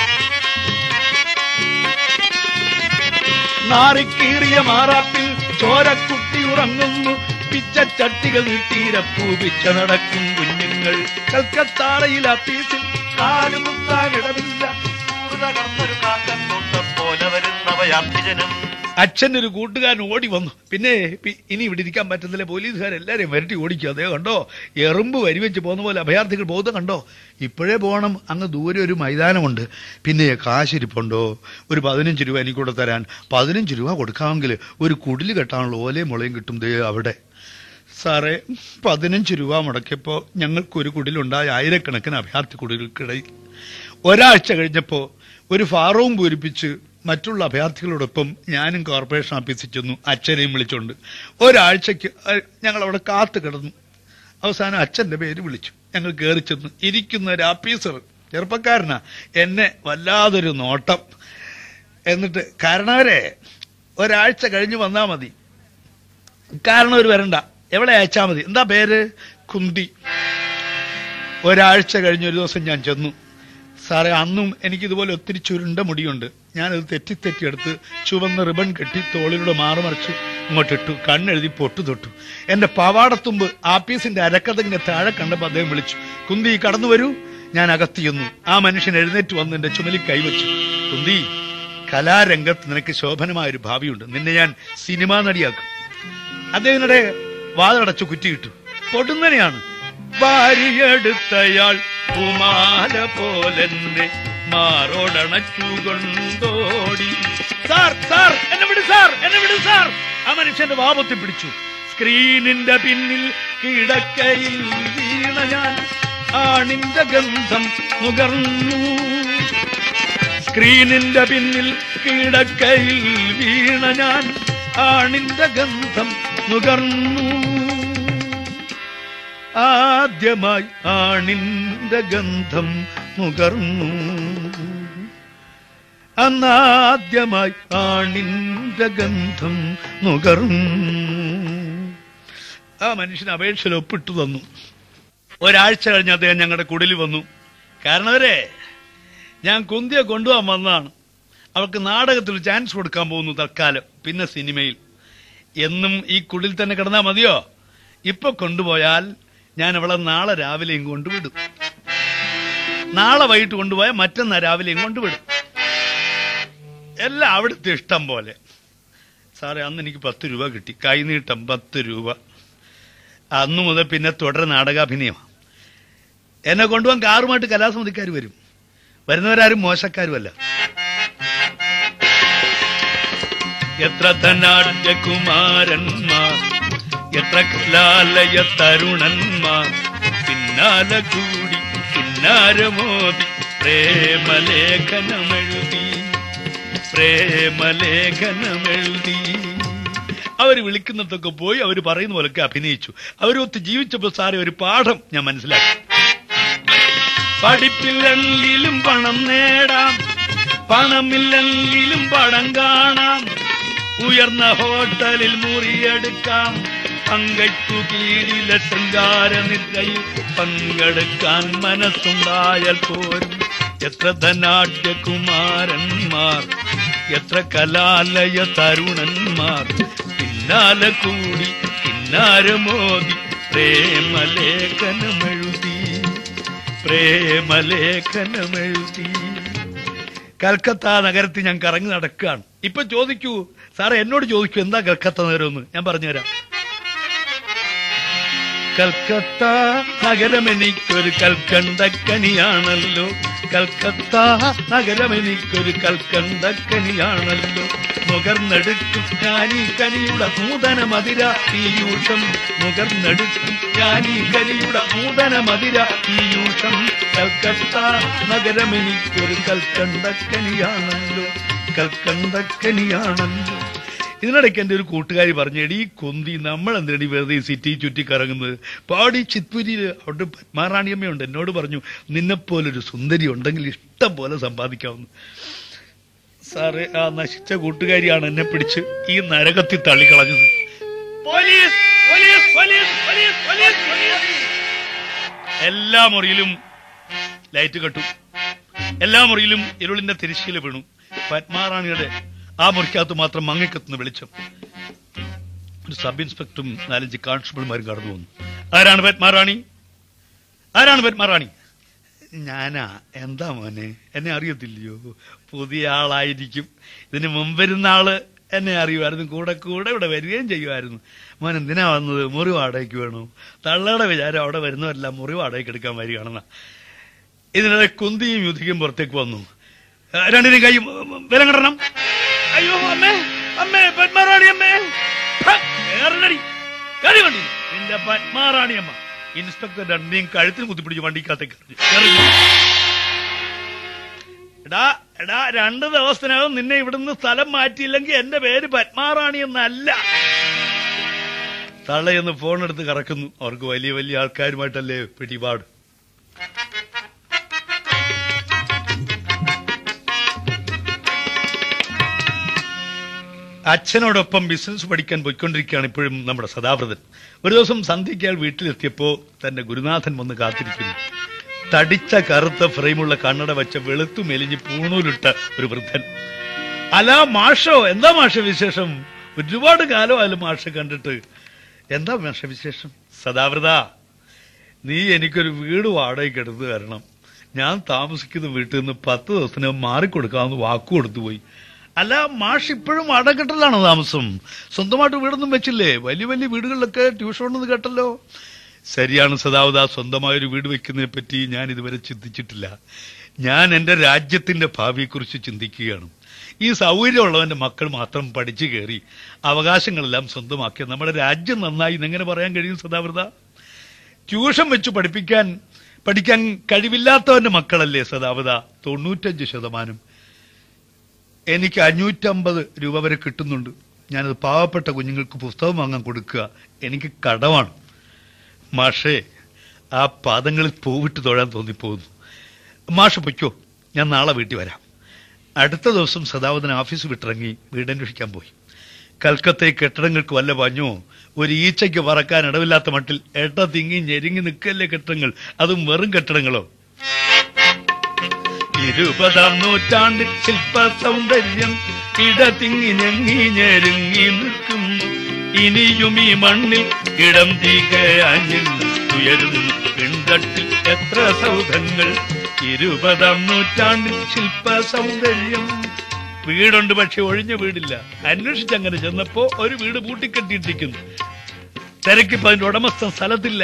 നാറിക്കീറിയ മാറാപ്പിൽ ചോരക്കുട്ടി ഉറങ്ങുന്നു പിച്ചച്ചട്ടികൾ നീട്ടീരപ്പൂ പിച്ച നടക്കും കുഞ്ഞുങ്ങൾ കൽക്കത്താറയിൽ ആഫീസിൽ കാലുകുത്താനിടമില്ല കൂട് തകർന്നൊരു കാക്കക്കൂട്ടം പോലെ വരുന്നവയാർത്ഥിജനം അച്ഛൻ്റെ ഒരു കൂട്ടുകാരൻ ഓടി വന്നു പിന്നെ പി- ഇനി ഇവിടെ ഇരിക്കാൻ പറ്റുന്നില്ല പോലീസുകാരെല്ലാരെയും വരട്ടി ഓടിക്കുക അതേ കണ്ടോ എറുമ്പ് വരിവെച്ച് പോകുന്ന പോലെ അഭയാർത്ഥികൾ പോകുന്നത് കണ്ടോ ഇപ്പോഴേ പോകണം അങ്ങ് ദൂരെ ഒരു മൈതാനമുണ്ട് പിന്നെ കാശിരിപ്പുണ്ടോ ഒരു പതിനഞ്ച് രൂപ എനിക്കൂടെ തരാൻ പതിനഞ്ച് രൂപ കൊടുക്കാമെങ്കിൽ ഒരു കുടില് കെട്ടാനുള്ള ഓലയും മുളയും കിട്ടും ദേ അവിടെ സാറേ പതിനഞ്ച് രൂപ മുടക്കിയപ്പോൾ ഞങ്ങൾക്കൊരു കുടിലുണ്ടായ ആയിരക്കണക്കിന് അഭയാർത്ഥി കുടികൾക്കിടയിൽ ഒരാഴ്ച കഴിഞ്ഞപ്പോൾ ഒരു ഫാറവും പൂരിപ്പിച്ച് മറ്റുള്ള അഭയാർത്ഥികളോടൊപ്പം ഞാനും കോർപ്പറേഷൻ ഓഫീസിൽ ചെന്നു അച്ഛനെയും വിളിച്ചുകൊണ്ട് ഒരാഴ്ചക്ക് അഹ് ഞങ്ങൾ അവിടെ കാത്തു കിടന്നു അവസാനം അച്ഛന്റെ പേര് വിളിച്ചു ഞങ്ങൾ കയറി ചെന്നു ഇരിക്കുന്ന ഒരു ആഫീസർ ചെറുപ്പക്കാരനാ എന്നെ വല്ലാതൊരു നോട്ടം എന്നിട്ട് കാരണവരെ ഒരാഴ്ച കഴിഞ്ഞ് വന്നാ മതി കാരണം ഒരു വരണ്ട എവിടെ അയച്ചാ മതി എന്താ പേര് കുന്തി ഒരാഴ്ച കഴിഞ്ഞ ഒരു ദിവസം ഞാൻ ചെന്നു സാറേ അന്നും എനിക്കിതുപോലെ ഒത്തിരി ചുരുണ്ട മുടിയുണ്ട് ഞാനത് തെറ്റി തെറ്റിയെടുത്ത് ചുവന്ന റിബൺ കെട്ടി തോളിലൂടെ മാറുമറിച്ച് ഇങ്ങോട്ടിട്ടു കണ്ണെഴുതി പൊട്ടു തൊട്ടു എന്റെ പാവാടത്തുമ്പ് ആപ്പീസിന്റെ അരക്കതങ്ങിനെ താഴെ കണ്ടപ്പോൾ അദ്ദേഹം വിളിച്ചു കുന്തി കടന്നു വരൂ ഞാൻ അകത്തിയെന്നു ആ മനുഷ്യൻ എഴുന്നേറ്റ് വന്ന് എന്റെ ചുമലിൽ കൈവച്ചു കുന്തി കലാരംഗത്ത് നിനക്ക് ശോഭനമായ ഒരു ഭാവിയുണ്ട് നിന്നെ ഞാൻ സിനിമാ നടിയാക്കും അദ്ദേഹത്തിനിടെ വാതിലടച്ചു കുറ്റിയിട്ടു പൊടുന്നനെയാണ് വാരിയെടുത്തയാൾ കുമാല പോലെന്നെ മാറോടണച്ചുകൊണ്ടോടി സാർ സാർ എന്നെ വിട് സാർ എന്നെ വിട് സാർ ആ മനുഷ്യന്റെ വാപത്തി പിടിച്ചു സ്ക്രീനിന്റെ പിന്നിൽ കിടക്കയിൽ വീണ ഞാൻ ആണിന്റെ ഗന്ധം നുകർന്നു സ്ക്രീനിന്റെ പിന്നിൽ കിടക്കയിൽ വീണ ഞാൻ ആണിന്റെ ഗന്ധം നുകർന്നു ആദ്യമായി ആണിന്റെ ഗന്ധം നുകർന്നു അന്നാദ്യമായി ആണിന്റെ ഗന്ധം നുകർന്നു ആ മനുഷ്യന് അപേക്ഷയിൽ ഒപ്പിട്ടു തന്നു ഒരാഴ്ച കഴിഞ്ഞ് അദ്ദേഹം ഞങ്ങളുടെ കുടിലിൽ വന്നു കാരണവരെ ഞാൻ കുന്തിയെ കൊണ്ടുപോകാൻ വന്നതാണ് അവൾക്ക് നാടകത്തിൽ ചാൻസ് കൊടുക്കാൻ പോകുന്നു തൽക്കാലം പിന്നെ സിനിമയിൽ എന്നും ഈ കുടിൽ തന്നെ കിടന്നാ മതിയോ ഇപ്പൊ കൊണ്ടുപോയാൽ ഞാൻ അവളെ നാളെ രാവിലെയും കൊണ്ടുവിടും നാളെ വൈകിട്ട് കൊണ്ടുപോയാൽ മറ്റന്നാ രാവിലെയും കൊണ്ടുവിടും എല്ലാം അവിടുത്തെ ഇഷ്ടം പോലെ സാറേ അന്ന് എനിക്ക് പത്ത് രൂപ കിട്ടി കൈനീട്ടം പത്ത് രൂപ അന്നു മുതൽ പിന്നെ തുടരെ നാടകാഭിനയം എന്നെ കൊണ്ടുപോകാൻ കാറുമായിട്ട് കലാസമിതിക്കാർ വരും വരുന്നവരാരും മോശക്കാരുമല്ല എത്ര ധനാഢ്യകുമാരന്മാർ എത്ര കലാലയ തരുണന്മാർ പിന്നാലെ കൂടി പിന്നാരമോദി പ്രേമലേഖനമെഴുതി പ്രേമലേഖനമെഴുതി അവർ വിളിക്കുന്നിടത്തൊക്കെ പോയി അവർ പറയുന്ന പോലൊക്കെ അഭിനയിച്ചു അവരൊത്ത് ജീവിച്ചപ്പോൾ സാറേ ഒരു പാഠം ഞാൻ മനസ്സിലാക്കി പഠിപ്പില്ലെങ്കിലും പണം നേടാം പണമില്ലെങ്കിലും പടം കാണാം ഉയർന്ന ഹോട്ടലിൽ മുറിയെടുക്കാം പങ്കയ്ക്കു കീഴിലെ ശൃംഗാര നിദ്രയിൽ പങ്കെടുക്കാൻ മനസ്സുണ്ടായാൽ പോരും എത്ര ധനാഢ്യകുമാരന്മാർ എത്ര കലാലയ തരുണന്മാർ പിന്നാലെ കൂടി കിന്നാരമോദി പ്രേമലേഖനമെഴുതി പ്രേമലേഖനമെഴുതി കൽക്കത്ത നഗരത്തിൽ ഞാൻ കറങ്ങി നടക്കുകയാണ് ഇപ്പൊ ചോദിക്കൂ സാറേ എന്നോട് ചോദിക്കൂ എന്താ കൽക്കത്ത നഗരം ഞാൻ പറഞ്ഞുതരാം കൽക്കത്ത നഗരം എനിക്കൊരു കൽക്കണ്ടക്കനിയാണല്ലോ കൽക്കത്ത നഗരം എനിക്കൊരു കൽക്കണ്ടക്കനിയാണല്ലോ നുകർന്നെടുക്കും ഞാനീ കനിയുടെ നൂതന മതിര പീയൂഷം നുകർന്നെടുക്കും ഞാനീ കനിയുടെ നൂതന മതിര പീയൂഷം കൽക്കത്ത നഗരം എനിക്കൊരു കൽക്കണ്ടക്കനിയാണല്ലോ കൽക്കണ്ടക്കനിയാണല്ലോ ഇതിനിടയ്ക്ക് എൻ്റെ ഒരു കൂട്ടുകാരി പറഞ്ഞു എടി കൊന്തി നമ്മൾ എന്തിനടി വെറുതെ ഈ സിറ്റി ചുറ്റി കറങ്ങുന്നത് പാടി ചിത്പുരിയിൽ അവിടെ പത്മാറാണിയമ്മയുണ്ട് എന്നോട് പറഞ്ഞു നിന്നെപ്പോലൊരു സുന്ദരി ഉണ്ടെങ്കിൽ ഇഷ്ടം പോലെ സമ്പാദിക്കാവുന്നു സാറ് ആ നശിച്ച കൂട്ടുകാരിയാണ് എന്നെ പിടിച്ച് ഈ നരകത്തിൽ തള്ളിക്കളഞ്ഞത് police police police police police police എല്ലാ മുറിയിലും ലൈറ്റ് കെട്ടു എല്ലാ മുറിയിലും ഇരുളിന്റെ തിരശ്ശീല വീണു പത്മാറാണിയുടെ ആ മുറിക്കകത്ത് മാത്രം മങ്ങിക്കത്തുന്ന വെളിച്ചം ഒരു സബ് ഇൻസ്പെക്ടറും നാലഞ്ച് കോൺസ്റ്റബിൾമാരും കടന്നു വന്നു ആരാണ് പത്മാറാണി ആരാണ് പത്മാറാണി ഞാനാ എന്താ മോനെ എന്നെ അറിയത്തില്ലയോ പുതിയ ആളായിരിക്കും ഇതിന് മുമ്പ് വരുന്ന ആള് എന്നെ അറിയുമായിരുന്നു കൂടെ കൂടെ ഇവിടെ വരികയും ചെയ്യുമായിരുന്നു മോൻ എന്തിനാ വന്നത് മുറി വാടകയ്ക്ക് വേണോ തള്ളയുടെ വിചാരം അവിടെ വരുന്നവരെല്ലാം മുറി വാടകയ്ക്ക് എടുക്കാൻ വരികയാണെന്നാ ഇതിനിടെ കുന്തിയും യുധിക്കും പുറത്തേക്ക് വന്നു ആ, രണ്ടിനും കൈ വിലം കിടണം അയ്യോ അമ്മേ അമ്മേ പത്മാറാണി അമ്മേ ഹ, കേറലടി കറി വണ്ടി നിന്റെ പത്മാറാണി അമ്മ ഇൻസ്പെക്ടർ രണ്ടിനെയും കഴുത്തിന് കുത്തിപ്പിടിച്ച് വണ്ടിക്കകത്തേക്ക് എറിഞ്ഞു. എറിഞ്ഞു എടാ എടാ രണ്ട് ദിവസത്തിനകം നിന്നെ ഇവിടുന്ന് സ്ഥലം മാറ്റിയില്ലെങ്കിൽ എന്റെ പേര് പത്മാറാണി എന്നല്ല തള്ളയെന്ന് ഫോൺ എടുത്ത് കറക്കുന്നു അവർക്ക് വലിയ വലിയ ആൾക്കാരുമായിട്ടല്ലേ പിടിപാട് അച്ഛനോടൊപ്പം ബിസിനസ് പഠിക്കാൻ പോയിക്കൊണ്ടിരിക്കുകയാണ് ഇപ്പോഴും നമ്മുടെ സദാവ്രതൻ ഒരു ദിവസം സന്ധ്യയ്ക്ക് അയാൾ വീട്ടിലെത്തിയപ്പോ തന്റെ ഗുരുനാഥൻ വന്ന് കാത്തിരിക്കുന്നു തടിച്ച കറുത്ത ഫ്രെയിമുള്ള കണ്ണട വെച്ച വെളുത്തു മെലിഞ്ഞ് പൂണൂലിട്ട ഒരു വൃദ്ധൻ അല്ല മാഷോ എന്താ മാഷ വിശേഷം ഒരുപാട് കാലമായാലും മാഷ കണ്ടിട്ട് എന്താ മാഷ വിശേഷം സദാവ്രത നീ എനിക്കൊരു വീട് വാടകയ്ക്ക് എടുത്തു തരണം ഞാൻ താമസിക്കുന്ന വീട്ടിൽ നിന്ന് പത്ത് ദിവസത്തിന് മാറിക്കൊടുക്കാമെന്ന് വാക്കു കൊടുത്തു പോയി അല്ല മാഷ് ഇപ്പോഴും വാടകെട്ടലാണോ താമസം സ്വന്തമായിട്ട് വീടൊന്നും വെച്ചില്ലേ വലിയ വലിയ വീടുകളിലൊക്കെ ട്യൂഷൻ ഉണ്ടെന്ന് കേട്ടല്ലോ ശരിയാണ് സദാവത സ്വന്തമായൊരു വീട് വെക്കുന്നതിനെ പറ്റി ഞാൻ ഇതുവരെ ചിന്തിച്ചിട്ടില്ല ഞാൻ എന്റെ രാജ്യത്തിന്റെ ഭാവിയെക്കുറിച്ച് ചിന്തിക്കുകയാണ് ഈ സൗകര്യമുള്ളവന്റെ മക്കൾ മാത്രം പഠിച്ചു കയറി അവകാശങ്ങളെല്ലാം സ്വന്തമാക്കിയ നമ്മുടെ രാജ്യം നന്നായി എന്നെങ്ങനെ പറയാൻ കഴിയും സദാവൃത ട്യൂഷൻ വെച്ച് പഠിപ്പിക്കാൻ പഠിക്കാൻ കഴിവില്ലാത്തവന്റെ മക്കളല്ലേ സദാവത തൊണ്ണൂറ്റഞ്ച് ശതമാനം എനിക്ക് അഞ്ഞൂറ്റമ്പത് രൂപ വരെ കിട്ടുന്നുണ്ട് ഞാനത് പാവപ്പെട്ട കുഞ്ഞുങ്ങൾക്ക് പുസ്തകം വാങ്ങാൻ കൊടുക്കുക എനിക്ക് കടമാണ് മാഷേ ആ പാദങ്ങളിൽ പൂവിട്ട് തൊഴാൻ തോന്നിപ്പോകുന്നു മാഷ് പൊയ്ക്കോ ഞാൻ നാളെ വീട്ടിൽ വരാം അടുത്ത ദിവസം സദാവതൻ ഓഫീസ് വിട്ടിറങ്ങി വീടന്വേഷിക്കാൻ പോയി കൽക്കത്തെ കെട്ടിടങ്ങൾക്ക് വല്ല പഞ്ഞോ ഒരു ഈച്ചയ്ക്ക് പറക്കാൻ ഇടവില്ലാത്ത മട്ടിൽ എട്ട തിങ്ങി ഞെരുങ്ങി നിൽക്കല്ലേ കെട്ടിടങ്ങൾ അതും വെറും കെട്ടിടങ്ങളോ ഇരുപതാം നൂറ്റാണ്ടിൽ ശില്പ സൗന്ദര്യം ഇടതിങ്ങി ഞെങ്ങി ഞെരുങ്ങി നിൽക്കുന്നു ഇനിയും ഈ മണ്ണിൽ ഇടം തീകയാഞ്ഞു ഉയരുന്നു പിന്തട്ടിൽ എത്ര സൗധങ്ങൾ ഇരുപതാം നൂറ്റാണ്ടിൽ ശില്പ സൗന്ദര്യം വീടുണ്ട് പക്ഷെ ഒഴിഞ്ഞ വീടില്ല അന്വേഷിച്ചങ്ങനെ ചെന്നപ്പോ ഒരു വീട് പൂട്ടിക്കെട്ടിയിട്ടിരിക്കുന്നു തിരക്കിപ്പോ അതിന്റെ ഉടമസ്ഥൻ സ്ഥലത്തില്ല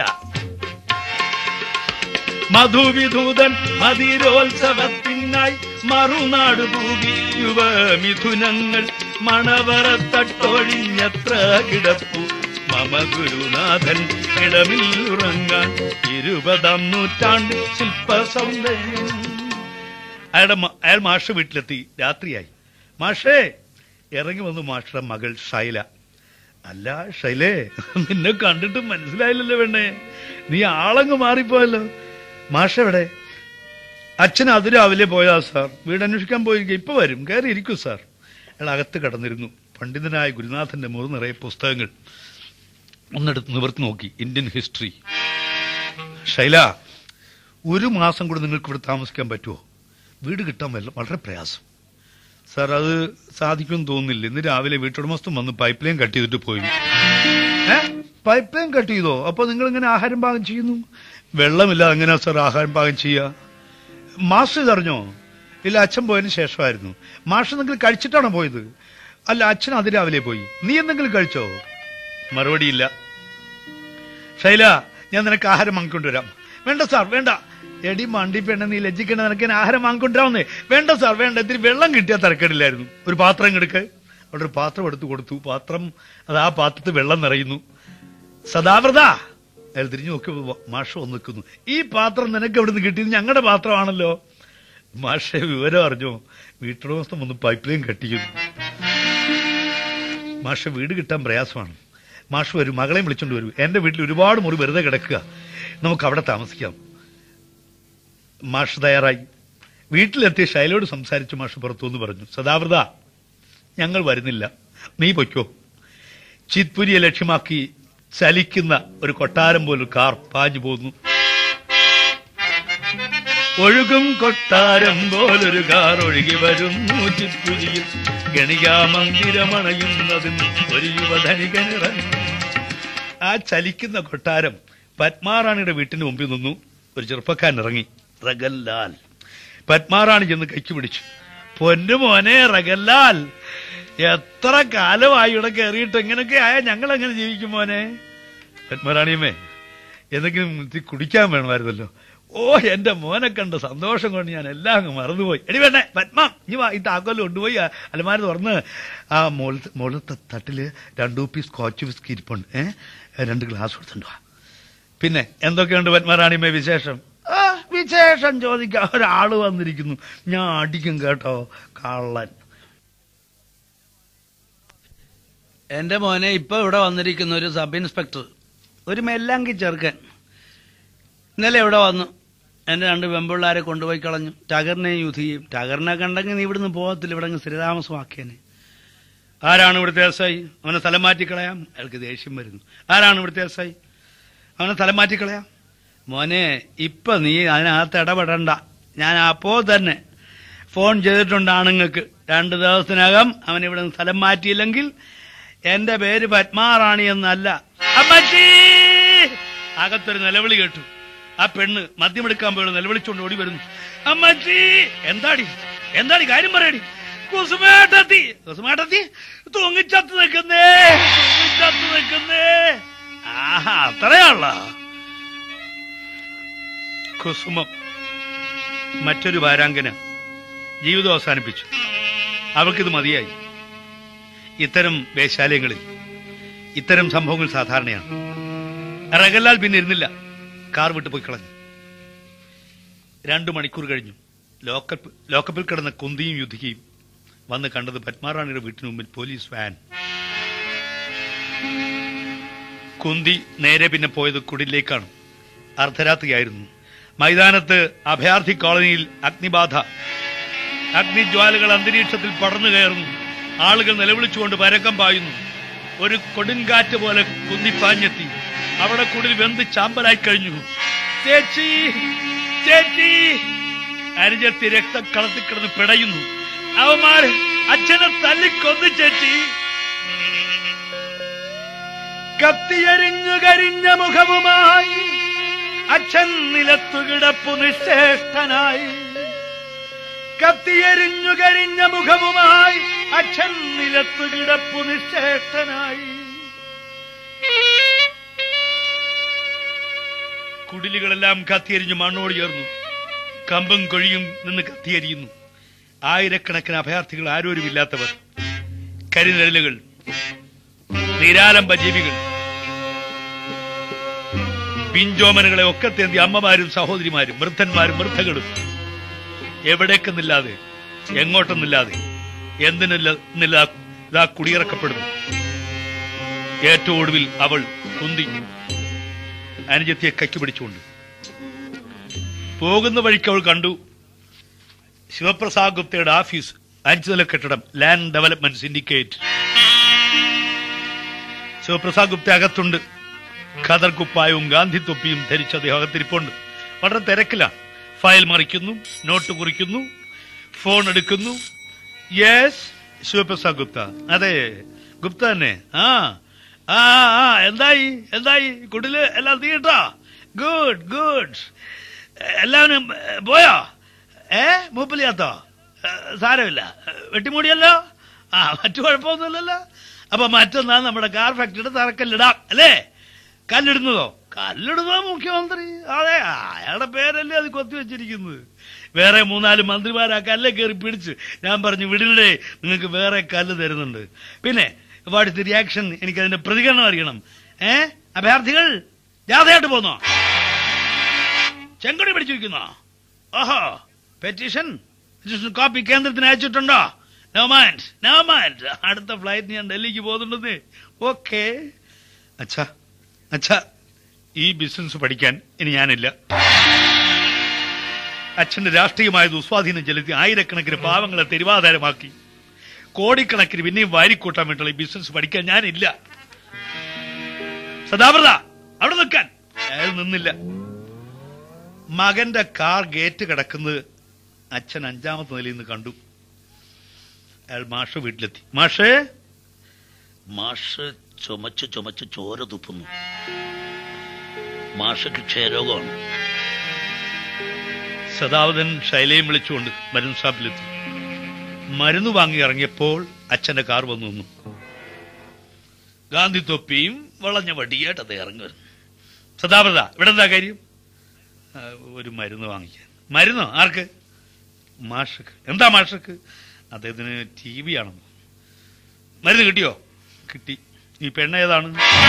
മധുവിധൂതൻ മതിരോത്സവത്തിനായി മറുനാട് തൂകി യുവമിഥുനങ്ങൾ മണവറത്തട്ടൊഴിഞ്ഞത്ര കിടപ്പു മമ ഗുരുനാഥൻ ഇടമിൽ ഉറങ്ങാൻ ഇരുപതാം നൂറ്റാണ്ട് ശില്പ സൗന്ദര്യം അയാളുടെ മ- അയാൾ മാഷ വീട്ടിലെത്തി രാത്രിയായി മാഷേ ഇറങ്ങി വന്നു മാഷയുടെ മകൾ ഷൈല അല്ല ഷൈലേ നിന്നെ കണ്ടിട്ട് മനസ്സിലായില്ലല്ലോ വേണ്ടേ നീ ആളങ്ങ് മാറിപ്പോയല്ലോ മാഷ എവിടെ അച്ഛൻ അതിരാവിലെ പോയതാ സാർ വീട് അന്വേഷിക്കാൻ പോയിരിക്കും ഇപ്പൊ വരും കയറി ഇരിക്കൂ സാർ അയാൾ അകത്ത് കടന്നിരുന്നു പണ്ഡിതനായ ഗുരുനാഥന്റെ മുറി നിറയെ പുസ്തകങ്ങൾ ഒന്നെടുത്ത് നിവർത്തി നോക്കി ഇന്ത്യൻ ഹിസ്റ്ററി ഷൈല ഒരു മാസം കൂടി നിങ്ങൾക്ക് ഇവിടെ താമസിക്കാൻ പറ്റുമോ വീട് കിട്ടാൻ വല്ല വളരെ പ്രയാസം സാർ അത് സാധിക്കുമെന്ന് തോന്നുന്നില്ല ഇന്ന് രാവിലെ വീട്ടുടമസ്ഥൻ വന്ന് പൈപ്പ് ലൈൻ കട്ട് ചെയ്തിട്ട് പോയി ഏ പൈപ്പ് ലൈൻ കട്ട് ചെയ്തോ അപ്പൊ നിങ്ങൾ ഇങ്ങനെ ആഹാരം പാകം ചെയ്യുന്നു വെള്ളമില്ല എങ്ങനെയാ സാർ ആഹാരം പാകം ചെയ്യുക മാസ്റ്റർ ഇതറിഞ്ഞോ ഇല്ല അച്ഛൻ പോയതിന് ശേഷമായിരുന്നു മാഷ് നിങ്ങൾ കഴിച്ചിട്ടാണോ പോയത് അല്ല അച്ഛൻ അതിരാവിലെ പോയി നീ എന്തെങ്കിലും കഴിച്ചോ മറുപടിയില്ല ശൈല ഞാൻ നിനക്ക് ആഹാരം വാങ്ങിക്കൊണ്ടുവരാം വേണ്ട സാർ വേണ്ട എടി മണ്ടി പെണ്ണ നീ ലജ്ജിക്കണ നിനക്ക് ഞാൻ ആഹാരം വാങ്ങിക്കൊണ്ടുവരാവുന്നേ വേണ്ട സാർ വേണ്ട ഇത്തിരി വെള്ളം കിട്ടിയാൽ തിരക്കേടില്ലായിരുന്നു ഒരു പാത്രം എടുക്ക് അവിടെ ഒരു പാത്രം എടുത്തു കൊടുത്തു പാത്രം അത് ആ പാത്രത്തിൽ വെള്ളം നിറയുന്നു സദാവൃത അയാൾ തിരിഞ്ഞു നോക്കി മാഷ വന്ന് നിൽക്കുന്നു ഈ പാത്രം നിനക്ക് എവിടെ നിന്ന് കിട്ടിയത് ഞങ്ങളുടെ പാത്രമാണല്ലോ മാഷെ വിവരം അറിഞ്ഞോ വീട്ടുടമസ്ഥം വന്ന് പൈപ്പ് ലൈൻ കട്ടിക്കുന്നു മാഷ വീട് കിട്ടാൻ പ്രയാസമാണ് മാഷ് വരും മകളെയും വിളിച്ചോണ്ട് വരൂ എന്റെ വീട്ടിൽ ഒരുപാട് മുറി വെറുതെ കിടക്കുക നമുക്ക് അവിടെ താമസിക്കാം മാഷ് തയ്യാറായി വീട്ടിലെത്തിയ ശൈലോട് സംസാരിച്ചു മാഷ് പുറത്തു എന്ന് പറഞ്ഞു സദാവൃത ഞങ്ങൾ വരുന്നില്ല നീ പൊയ്ക്കോ ചിത്പുരിയെ ലക്ഷ്യമാക്കി ചലിക്കുന്ന ഒരു കൊട്ടാരം പോലൊരു കാർ പാഞ്ഞു പോകുന്നു ഒഴുകും കൊട്ടാരം പോലൊരു കാർ ഒഴുകി വരുന്നു ചിത്പുരിയിൽ ഗണികാമന്ദിരമണയുന്നതും ഒരു യുവധനികനിറങ്ങുന്നു ആ ചലിക്കുന്ന കൊട്ടാരം പത്മാറാണിയുടെ വീട്ടിന് മുമ്പിൽ നിന്നു ഒരു ചെറുപ്പക്കാരൻ ഇറങ്ങി റഗൻലാൽ പത്മാറാണി ചെന്ന് കൈക്ക് പിടിച്ചു പൊന്നു മോനെ റഗൻലാൽ എത്ര കാലമായി ഇവിടെ കയറിയിട്ട് എങ്ങനെയൊക്കെ ആയാ ഞങ്ങൾ എങ്ങനെ ജീവിക്കും മോനെ പത്മറാണിയമ്മേ എന്തെങ്കിലും ഇത്തിരി കുടിക്കാൻ വേണമായിരുന്നല്ലോ ഓ എന്റെ മോനെ കണ്ട സന്തോഷം കൊണ്ട് ഞാൻ എല്ലാം അങ്ങ് മറന്നുപോയി എടി വേണ്ടേ പത്മ ഇനി വാ ഈ താക്കോല് കൊണ്ടുപോയി ആ അലമാര തുറന്ന് ആ മുകളിലത്തെ മുകളിലത്തെ തട്ടില് രണ്ടു പീസ് സ്കോച്ച് വിസ്കി ഇരിപ്പുണ്ട് ഏ രണ്ട് ഗ്ലാസ് കൊടുത്തിട്ടുണ്ട് വാ പിന്നെ എന്തൊക്കെയുണ്ട് പത്മറാണിയമ്മേ വിശേഷം ആ വിശേഷം ചോദിക്കാൻ ഒരാള് വന്നിരിക്കുന്നു ഞാൻ അടിക്കും കേട്ടോ കള്ളൻ എന്റെ മോനെ ഇപ്പൊ ഇവിടെ വന്നിരിക്കുന്ന ഒരു സബ് ഇൻസ്പെക്ടർ ഒരു മെല്ലാങ്കി ചെറുക്കൻ ഇന്നലെ ഇവിടെ വന്നു എന്റെ രണ്ട് വെമ്പിള്ളാരെ കൊണ്ടുപോയി കളഞ്ഞു ടഗറിനെ യൂസ് ചെയ്യും ടഗറിനെ കണ്ടെങ്കിൽ നീ ഇവിടുന്ന് പോകത്തില്ല ഇവിടെ അങ്ങ് സ്ഥിരതാമസമാക്കിയനെ ആരാണ് ഇവിടുത്തെ എസ് ഐ അവനെ സ്ഥലം മാറ്റിക്കളയാം അയാൾക്ക് ദേഷ്യം വരുന്നു ആരാണ് ഇവിടുത്തെ എസ് ഐ അവനെ സ്ഥലം മാറ്റിക്കളയാം മോനെ ഇപ്പൊ നീ അതിനകത്ത് ഇടപെടണ്ട ഞാൻ അപ്പോ തന്നെ ഫോൺ ചെയ്തിട്ടുണ്ട് ആണുങ്ങൾക്ക് രണ്ട് ദിവസത്തിനകം അവൻ ഇവിടെ നിന്ന് സ്ഥലം മാറ്റിയില്ലെങ്കിൽ എന്റെ പേര് പത്മാറാണി എന്നല്ല അമ്മച്ചി അകത്തൊരു നിലവിളി കേട്ടു ആ പെണ്ണ് മദ്യമെടുക്കാൻ പോയുള്ള നിലവിളിച്ചുകൊണ്ട് ഓടി വരുന്നു അമ്മച്ചി എന്താടി എന്താടി കാര്യം പറയടി കുസുമേട്ടത്തി കുസുമേട്ടത്തി തൂങ്ങിച്ചത്ത് നിൽക്കുന്നേ തൂങ്ങിച്ചത്ത് നിൽക്കുന്നേ ആഹാ അത്രയാണല്ല കുസുമം മറ്റൊരു വാരാങ്കന ജീവിതം അവസാനിപ്പിച്ചു അവൾക്കിത് മതിയായി ഇത്തരം വേശാലയങ്ങളിൽ ഇത്തരം സംഭവങ്ങൾ സാധാരണയാണ് റഗല്ലാൽ പിന്നെ ഇരുന്നില്ല കാർ വിട്ടു പോയി കളഞ്ഞു രണ്ടു മണിക്കൂർ കഴിഞ്ഞു ലോക്കപ്പ് ലോക്കപ്പിൽ കിടന്ന കുന്തിയും യുദ്ധിക്കുകയും വന്ന് കണ്ടത് പത്മാറാണിയുടെ വീട്ടിന് മുമ്പിൽ പോലീസ് വാൻ കുന്തി നേരെ പിന്നെ പോയത് കുടിലേക്കാണ് അർദ്ധരാത്രിയായിരുന്നു മൈതാനത്ത് അഭയാർത്ഥി കോളനിയിൽ അഗ്നിബാധ അഗ്നിജ്വാലകൾ അന്തരീക്ഷത്തിൽ പടർന്നു കയറുന്നു ആളുകൾ നിലവിളിച്ചുകൊണ്ട് പരക്കം പായുന്നു ഒരു കൊടുങ്കാറ്റ് പോലെ കുന്തിപ്പാഞ്ഞെത്തി അവിടെ കുടിൽ വെന്ത് ചാമ്പലായി കഴിഞ്ഞു ചേച്ചി ചേച്ചി അനുജത്തി രക്തം കളത്തിൽ കിടന്ന് പിടയുന്നു അവന്മാർ അച്ഛനെ തല്ലിക്കൊന്നു ചേച്ചി കത്തിയരിഞ്ഞു കരിഞ്ഞ മുഖവുമായി അച്ഛൻ നിലത്തു കിടപ്പു നിശ്ചേഷ്ടനായി കത്തിയരിഞ്ഞു കരിഞ്ഞ മുഖവുമായി അച്ഛൻ നിലത്തു കിടപ്പു നിശ്ചേഷ്ടനായി കുടിലുകളെല്ലാം കത്തിയരിഞ്ഞു മണ്ണോട് ചേർന്നു കമ്പും കൊഴിയും നിന്ന് കത്തിയരിയുന്നു ആയിരക്കണക്കിന് അഭയാർത്ഥികൾ ആരോരുമില്ലാത്തവർ കരിനിഴലുകൾ നിരാലംബ ജീവികൾ പിഞ്ചോമനുകളെ ഒക്കെ തേന്തി അമ്മമാരും സഹോദരിമാരും വൃദ്ധന്മാരും വൃദ്ധകളും എവിടേക്കെന്നില്ലാതെ എങ്ങോട്ടെന്നില്ലാതെ എന്തിനില്ല ഇതാ കുടിയിറക്കപ്പെടുന്നു ഏറ്റവും ഒടുവിൽ അവൾ കുന്തി അനുജത്തിയെ കൈക്ക് പിടിച്ചുകൊണ്ട് പോകുന്ന വഴിക്ക് അവൾ കണ്ടു ശിവപ്രസാദ് ഗുപ്തയുടെ ഓഫീസ് അഞ്ചു നില കെട്ടിടം land development syndicate Shivaprasad Gupta അകത്തുണ്ട് ഖദർ കുപ്പായവും ഗാന്ധി തൊപ്പിയും ധരിച്ച അദ്ദേഹം അകത്തിരിപ്പുണ്ട് വളരെ തിരക്കിലാണ് ഫയൽ മറിക്കുന്നു നോട്ട് കുറിക്കുന്നു ഫോൺ എടുക്കുന്നു യെസ് ശിവപ്രസാദ് ഗുപ്ത അതെ ഗുപ്ത തന്നെ ആ ആ ആ എന്തായി എന്തായി കുടില് എല്ലാം തീട്ടാ ഗുഡ് ഗുഡ് എല്ലാവരും ഏ, പോയോ ഏ മൂപ്പിലിയാത്തോ ഏ, സാരമില്ല ഏ, വെട്ടിമൂടിയല്ലോ ആ മറ്റു കുഴപ്പമൊന്നുമില്ലല്ലോ അപ്പൊ മറ്റൊന്നാ നമ്മുടെ കാർ ഫാക്ടറിയുടെ തറക്കല്ലിടാം അല്ലേ കല്ലിടുന്നതോ കല്ലിടുന്നതോ മുഖ്യമന്ത്രി അതെ അയാളുടെ പേരല്ലേ അത് കൊത്തി വെച്ചിരിക്കുന്നത് വേറെ മൂന്നാല് മന്ത്രിമാർ ആ കല്ലെ കയറി പിടിച്ച് ഞാൻ പറഞ്ഞു വിടില്ലേ നിങ്ങൾക്ക് വേറെ കല്ല് തരുന്നുണ്ട് പിന്നെ വാട്സ് റിയാക്ഷൻ എനിക്ക് അതിന്റെ പ്രതികരണം അറിയണം ഏ അഭയാർത്ഥികൾ ജാഥയായിട്ട് പോന്നോ ചെങ്കടി പിടിച്ചു വെക്കുന്നോ ഓഹോ പെറ്റീഷൻ കോപ്പി കേന്ദ്രത്തിന് അയച്ചിട്ടുണ്ടോ നോ മൈൻഡ് നോ മൈൻഡ് അടുത്ത ഫ്ലൈറ്റ് ഞാൻ ഡൽഹിക്ക് പോകുന്നുണ്ടെന്ന് ഓക്കെ അച്ഛാ അച്ഛാ ഈ ബിസിനസ് പഠിക്കാൻ ഇനി ഞാനില്ല അച്ഛന്റെ രാഷ്ട്രീയമായ ദുസ്വാധീനം ചെലുത്തി ആയിരക്കണക്കിന് പാവങ്ങളെ തെരുവാധാരമാക്കി കോടിക്കണക്കിന് പിന്നെയും വാരിക്കൂട്ടാൻ വേണ്ടിയുള്ള ഈ ബിസിനസ് പഠിക്കാൻ ഞാനില്ല സദാവൃത അവിടെ നിൽക്കാൻ അയാൾ നിന്നില്ല മകന്റെ കാർ ഗേറ്റ് കിടക്കുന്നത് അച്ഛൻ അഞ്ചാമത്തെ നിലയിൽ നിന്ന് കണ്ടു അയാൾ മാഷ വീട്ടിലെത്തി മാഷേ മാഷ് ചുമച്ച് ചുമച്ച് ചോര തുപ്പുന്നു മാഷക്ക് ക്ഷയരോഗമാണ് സദാവതൻ ശൈലയും വിളിച്ചുകൊണ്ട് മരുന്ന് ഷാപ്പിലെത്തി മരുന്ന് വാങ്ങി ഇറങ്ങിയപ്പോൾ അച്ഛന്റെ കാർ വന്നു നിന്നു ഗാന്ധി തൊപ്പിയും വളഞ്ഞ വടിയായിട്ട് അത് ഇറങ്ങി വരുന്നു സദാവൃത ഇവിടെ എന്താ കാര്യം ആ, ഒരു മരുന്ന് വാങ്ങിക്കാൻ മരുന്നോ ആർക്ക് മാഷക്ക് എന്താ മാഷക്ക് അദ്ദേഹത്തിന് ടി വി ആണെന്ന് മരുന്ന് കിട്ടിയോ കിട്ടി ഈ പെണ്ണ ഏതാണ്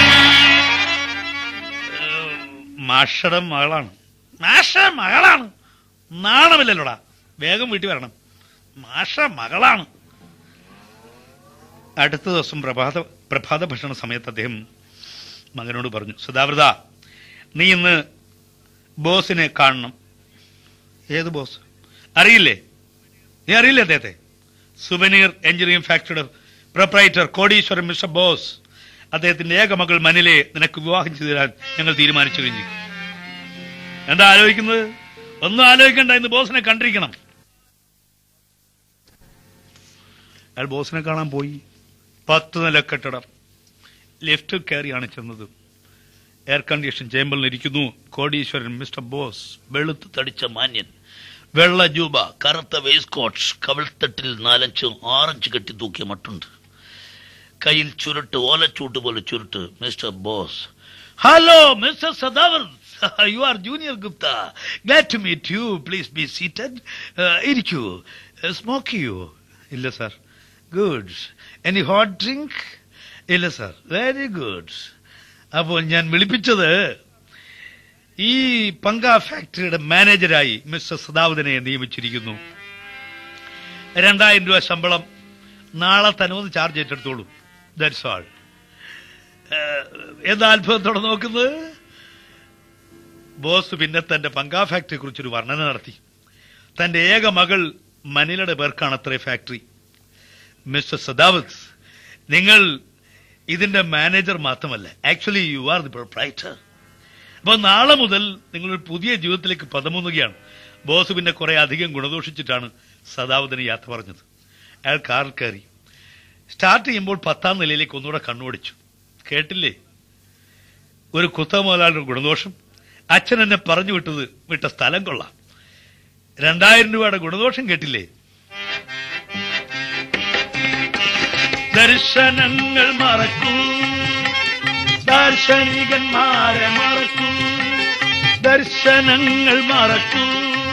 ഏഹ്, മാഷയുടെ മകളാണ് മാഷയുടെ മകളാണ് നാണമില്ലല്ലോടാ വേഗം വീട്ടിൽ വരണം മാഷ മകളാണ് അടുത്ത ദിവസം പ്രഭാത പ്രഭാത ഭക്ഷണ സമയത്ത് അദ്ദേഹം മകനോട് പറഞ്ഞു സദാവൃത നീ ഇന്ന് ബോസിനെ കാണണം ഏത് ബോസ് അറിയില്ലേ നീ അറിയില്ലേ അദ്ദേഹത്തെ സുവനീർ എഞ്ചിനീയറിംഗ് ഫാക്ടറിയുടെ പ്രൊപ്പറൈറ്റർ കോടീശ്വരൻ മിസ്റ്റർ ബോസ് അദ്ദേഹത്തിന്റെ ഏക മകൾ മനിലെ നിനക്ക് വിവാഹം ചെയ്തു തരാൻ ഞങ്ങൾ തീരുമാനിച്ചു കഴിഞ്ഞു എന്താ ആലോചിക്കുന്നത് ഒന്നും ആലോചിക്കണ്ട ഇന്ന് ബോസിനെ കണ്ടിരിക്കണം അയാൾ ബോസിനെ കാണാൻ പോയി പത്ത് നില കെട്ടിടം ലിഫ്റ്റ് കയറിയാണ് ചെന്നത് എയർ കണ്ടീഷൻ ചേമ്പറിൽ ഇരിക്കുന്നു കോടീശ്വരൻ മിസ്റ്റർ ബോസ് വെളുത്ത് തടിച്ച മാന്യൻ വെള്ള ജൂബ കറുത്ത വേസ്കോട്ട് കവിൾത്തട്ടിൽ നാലഞ്ച് ആറഞ്ച് കെട്ടി തൂക്കിയ മട്ടുണ്ട് കയ്യിൽ ചുരുട്ട് ഓലച്ചൂട്ട് പോലെ ചുരുട്ട് mister Bose hello mister Sadavar you are junior Gupta glad to meet you please be seated ഇരിക്കൂ സ്മോക്ക് യു ഇല്ല sir good any hot drink ഇല്ല സാർ വെരി ഗുഡ് അപ്പോൾ ഞാൻ വിളിപ്പിച്ചത് ഈ പങ്ക ഫാക്ടറിയുടെ മാനേജരായി മിസ്റ്റർ സദാവതനെ നിയമിച്ചിരിക്കുന്നു രണ്ടായിരം രൂപ ശമ്പളം നാളെ തന്നെ ഒന്ന് ചാർജ് ഏറ്റെടുത്തോളൂ ദാറ്റ്സ് ആൾ എന്താ അത്ഭുതത്തോടെ നോക്കുന്നത് ബോസ് പിന്നെ തന്റെ പങ്കാ ഫാക്ടറിയെ കുറിച്ചൊരു വർണ്ണന നടത്തി തന്റെ ഏക മകൾ മനിലയുടെ പേർക്കാണ് അത്രേ ഫാക്ടറി മിസ്റ്റർ സദാവത് നിങ്ങൾ ഇതിന്റെ മാനേജർ മാത്രമല്ല actually you are the proprietor അപ്പൊ നാളെ മുതൽ നിങ്ങളൊരു പുതിയ ജീവിതത്തിലേക്ക് പദമുന്നുകയാണ് ബോസ് പിന്നെ കുറെ അധികം ഗുണദോഷിച്ചിട്ടാണ് സദാവതിന് യാത്ര പറഞ്ഞത് അയാൾ കാറിൽ കയറി സ്റ്റാർട്ട് ചെയ്യുമ്പോൾ പത്താം നിലയിലേക്ക് ഒന്നുകൂടെ കണ്ണോടിച്ചു കേട്ടില്ലേ ഒരു കുത്ത മുതലാളിയുടെ ഗുണദോഷം അച്ഛൻ എന്നെ പറഞ്ഞു വിട്ടത് വിട്ട സ്ഥലം കൊള്ളാം രണ്ടായിരം രൂപയുടെ ഗുണദോഷം കേട്ടില്ലേ ദർശനങ്ങൾ മറക്കൂ ദാർശനികന്മാരെ മറക്കൂ ദർശനങ്ങൾ മറക്കൂ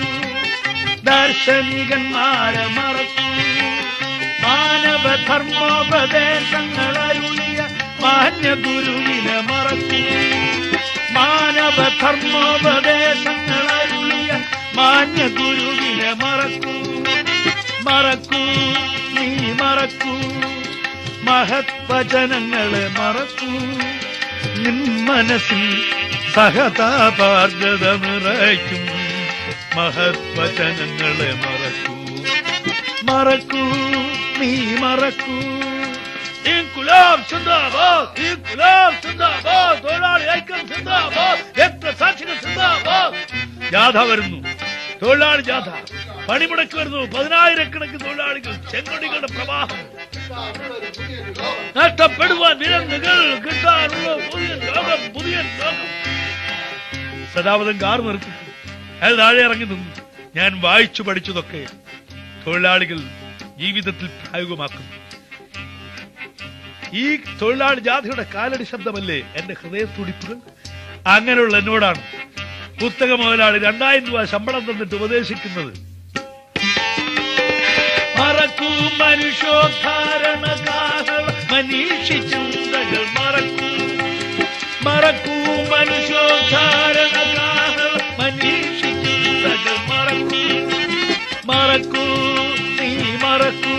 ദാർശനികന്മാരെ മറക്കൂ മാനവ ധർമ്മോപദേശങ്ങൾ അരുളിയ മാന്യ ഗുരുവിനെ മറക്കൂ മാനവ ധർമ്മോപദേശങ്ങൾ അരുളിയ മാന്യ ഗുരുവിനെ മറക്കൂ മറക്കൂ നീ മറക്കൂ മഹത്വചനങ്ങളെ മറക്കൂ നിൻ മനസ്സിൽ സഹതാപാർജത നിറയ്ക്കും മഹത്വചനങ്ങളെ മറക്കൂ മറക്കൂ നീ മറക്കൂ ഇൻകുലാബ് സിന്ദാബാദ് ഇൻകുലാബ് സിന്ദാബാദ് തൊഴിലാളി ഐക്യം സിന്ദാബാദ് രക്തസാക്ഷികൾ സിന്ദാബാദ് ജാഥ വരുന്നു തൊഴിലാളി ജാഥ പണിമുടക്ക് വരുന്നു പതിനായിരക്കണക്കിന് തൊഴിലാളികൾ ചെങ്കൊടികളുടെ പ്രവാഹം നഷ്ടപ്പെടുവാൻ വിലങ്ങുകൾ കിട്ടാനുള്ള പുതിയ ലോകം പുതിയ ലോകം സദാവതം കാർ നിർത്തി അയാൾ താഴെ ഇറങ്ങി നിന്നു ഞാൻ വായിച്ചു പഠിച്ചതൊക്കെ തൊഴിലാളികൾ ജീവിതത്തിൽ പ്രായോഗികമാക്കുന്നു ഈ തൊഴിലാളി ജാഥയുടെ കാലടി ശബ്ദമല്ലേ എന്റെ ഹൃദയ തുടിപ്പുകൾ അങ്ങനെയുള്ള എന്നോടാണ് പുസ്തക മുതലാളി രണ്ടായിരം രൂപ ശമ്പളം തന്നിട്ട് ഉപദേശിക്കുന്നത് മറക്കൂ മനുഷ്യോദ്ധാരണ മനീഷി ചിന്തകൾ മറക്കൂ മറക്കൂ മനുഷ്യോദ്ധാരണ മനീഷി ചിന്തകൾ മറക്കൂ മറക്കൂ നീ മറക്കൂ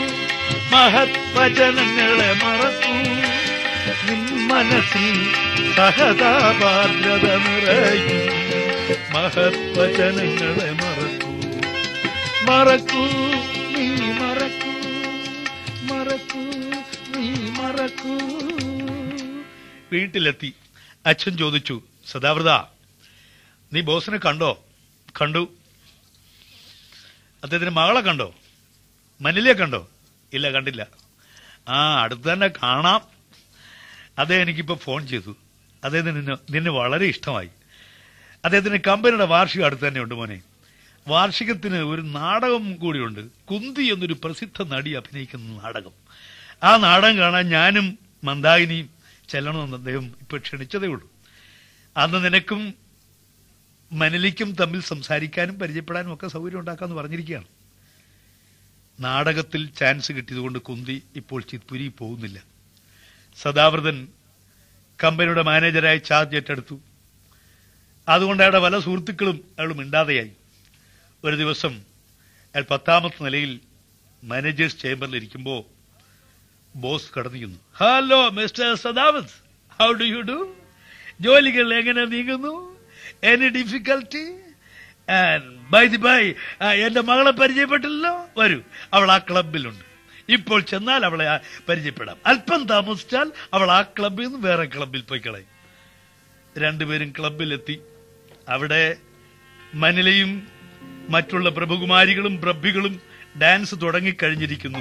മഹത്വചനങ്ങളെ മറക്കൂ നിൻ മനസ്സിൽ സഹതാപാർദ്രത നിറയും മഹത്വചനങ്ങളെ മറക്കൂ മറക്കൂ നീ മറക്കൂ മറക്കൂ നീ മറക്കൂ വീട്ടിലെത്തി അച്ഛൻ ചോദിച്ചു സദാവൃത നീ ബോസിനെ കണ്ടോ കണ്ടു അദ്ദേഹത്തിന് മകളെ കണ്ടോ മനിലെ കണ്ടോ ഇല്ല കണ്ടില്ല ആ അടുത്ത് തന്നെ കാണാം അദ്ദേഹം എനിക്കിപ്പോ ഫോൺ ചെയ്തു അദ്ദേഹത്തിന് നിന്നെ നിന്നെ വളരെ ഇഷ്ടമായി അദ്ദേഹത്തിന് കമ്പനിയുടെ വാർഷികം അടുത്ത് തന്നെ ഉണ്ട് മോനെ വാർഷികത്തിന് ഒരു നാടകം കൂടിയുണ്ട് കുന്തി എന്നൊരു പ്രസിദ്ധ നടി അഭിനയിക്കുന്ന നാടകം ആ നാടകം കാണാൻ ഞാനും മന്ദാകിനിയും ചെല്ലണമെന്ന് അദ്ദേഹം ഇപ്പൊ ക്ഷണിച്ചതേ ഉള്ളൂ അന്ന് നിനക്കും മനിലിക്കും തമ്മിൽ സംസാരിക്കാനും പരിചയപ്പെടാനും ഒക്കെ സൗകര്യം ഉണ്ടാക്കാന്ന് പറഞ്ഞിരിക്കുകയാണ് നാടകത്തിൽ ചാൻസ് കിട്ടിയതുകൊണ്ട് കുന്തി ഇപ്പോൾ ചിത്പുരി പോകുന്നില്ല സദാവൃതൻ കമ്പനിയുടെ മാനേജരായി ചാർജ് ഏറ്റെടുത്തു അതുകൊണ്ട് അയാളുടെ പല സുഹൃത്തുക്കളും അയാൾ മിണ്ടാതെയായി ഒരു ദിവസം അയാൾ പത്താമത്തെ നിലയിൽ മാനേജേഴ്സ് ചേംബറിൽ ഇരിക്കുമ്പോ ബോസ് കടന്നിരുന്നു hello mister Sadavat how do you do ജോലികൾ എങ്ങനെ നീങ്ങുന്നു any difficulty by the by എന്റെ മകളെ പരിചയപ്പെട്ടില്ലല്ലോ വരൂ അവൾ ആ ക്ലബിലുണ്ട് ഇപ്പോൾ ചെന്നാൽ അവളെ ആ പരിചയപ്പെടാം അല്പം താമസിച്ചാൽ അവൾ ആ ക്ലബിൽ നിന്ന് വേറെ ക്ലബിൽ പോയി കളയും രണ്ടുപേരും ക്ലബിലെത്തി അവിടെ മനിലയും മറ്റുള്ള പ്രഭുകുമാരികളും പ്രഭ്യകളും ഡാൻസ് തുടങ്ങിക്കഴിഞ്ഞിരിക്കുന്നു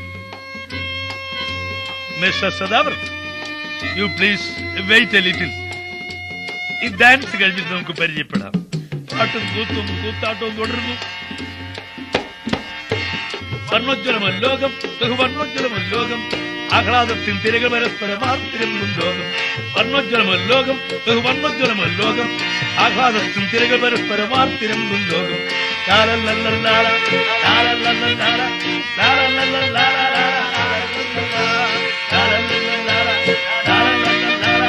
mister Sadavar you please wait a little ഈ ഡാൻസ് കഴിഞ്ഞിട്ട് നമുക്ക് പരിചയപ്പെടാം പാട്ടും കൂത്തും കൂത്താട്ടവും തുടരുന്നു വർണ്ണോജ്വലമോ ലോകം ബഹുവർണ്ണോജ്വലമോ ലോകം ആഹ്ലാദത്തിൻ തിരകൾ പരസ്പരമാർത്തിരുന്നും ലോകം വർണ്ണോജ്വലമോ ലോകം ബഹുവർണ്ണോജ്വലമോ ലോകം ആഹ്ലാദത്തിൻ തിരകൾ പരസ്പരമാർത്തിരുന്നും ലോകം ലാലല്ലല്ലല്ലാല, ലാലല്ലല്ലല്ലാല, ലാലല്ലല്ലല്ലാല, ലാലല്ലല്ലല്ലാല, ലാലല്ലല്ലല്ലാല,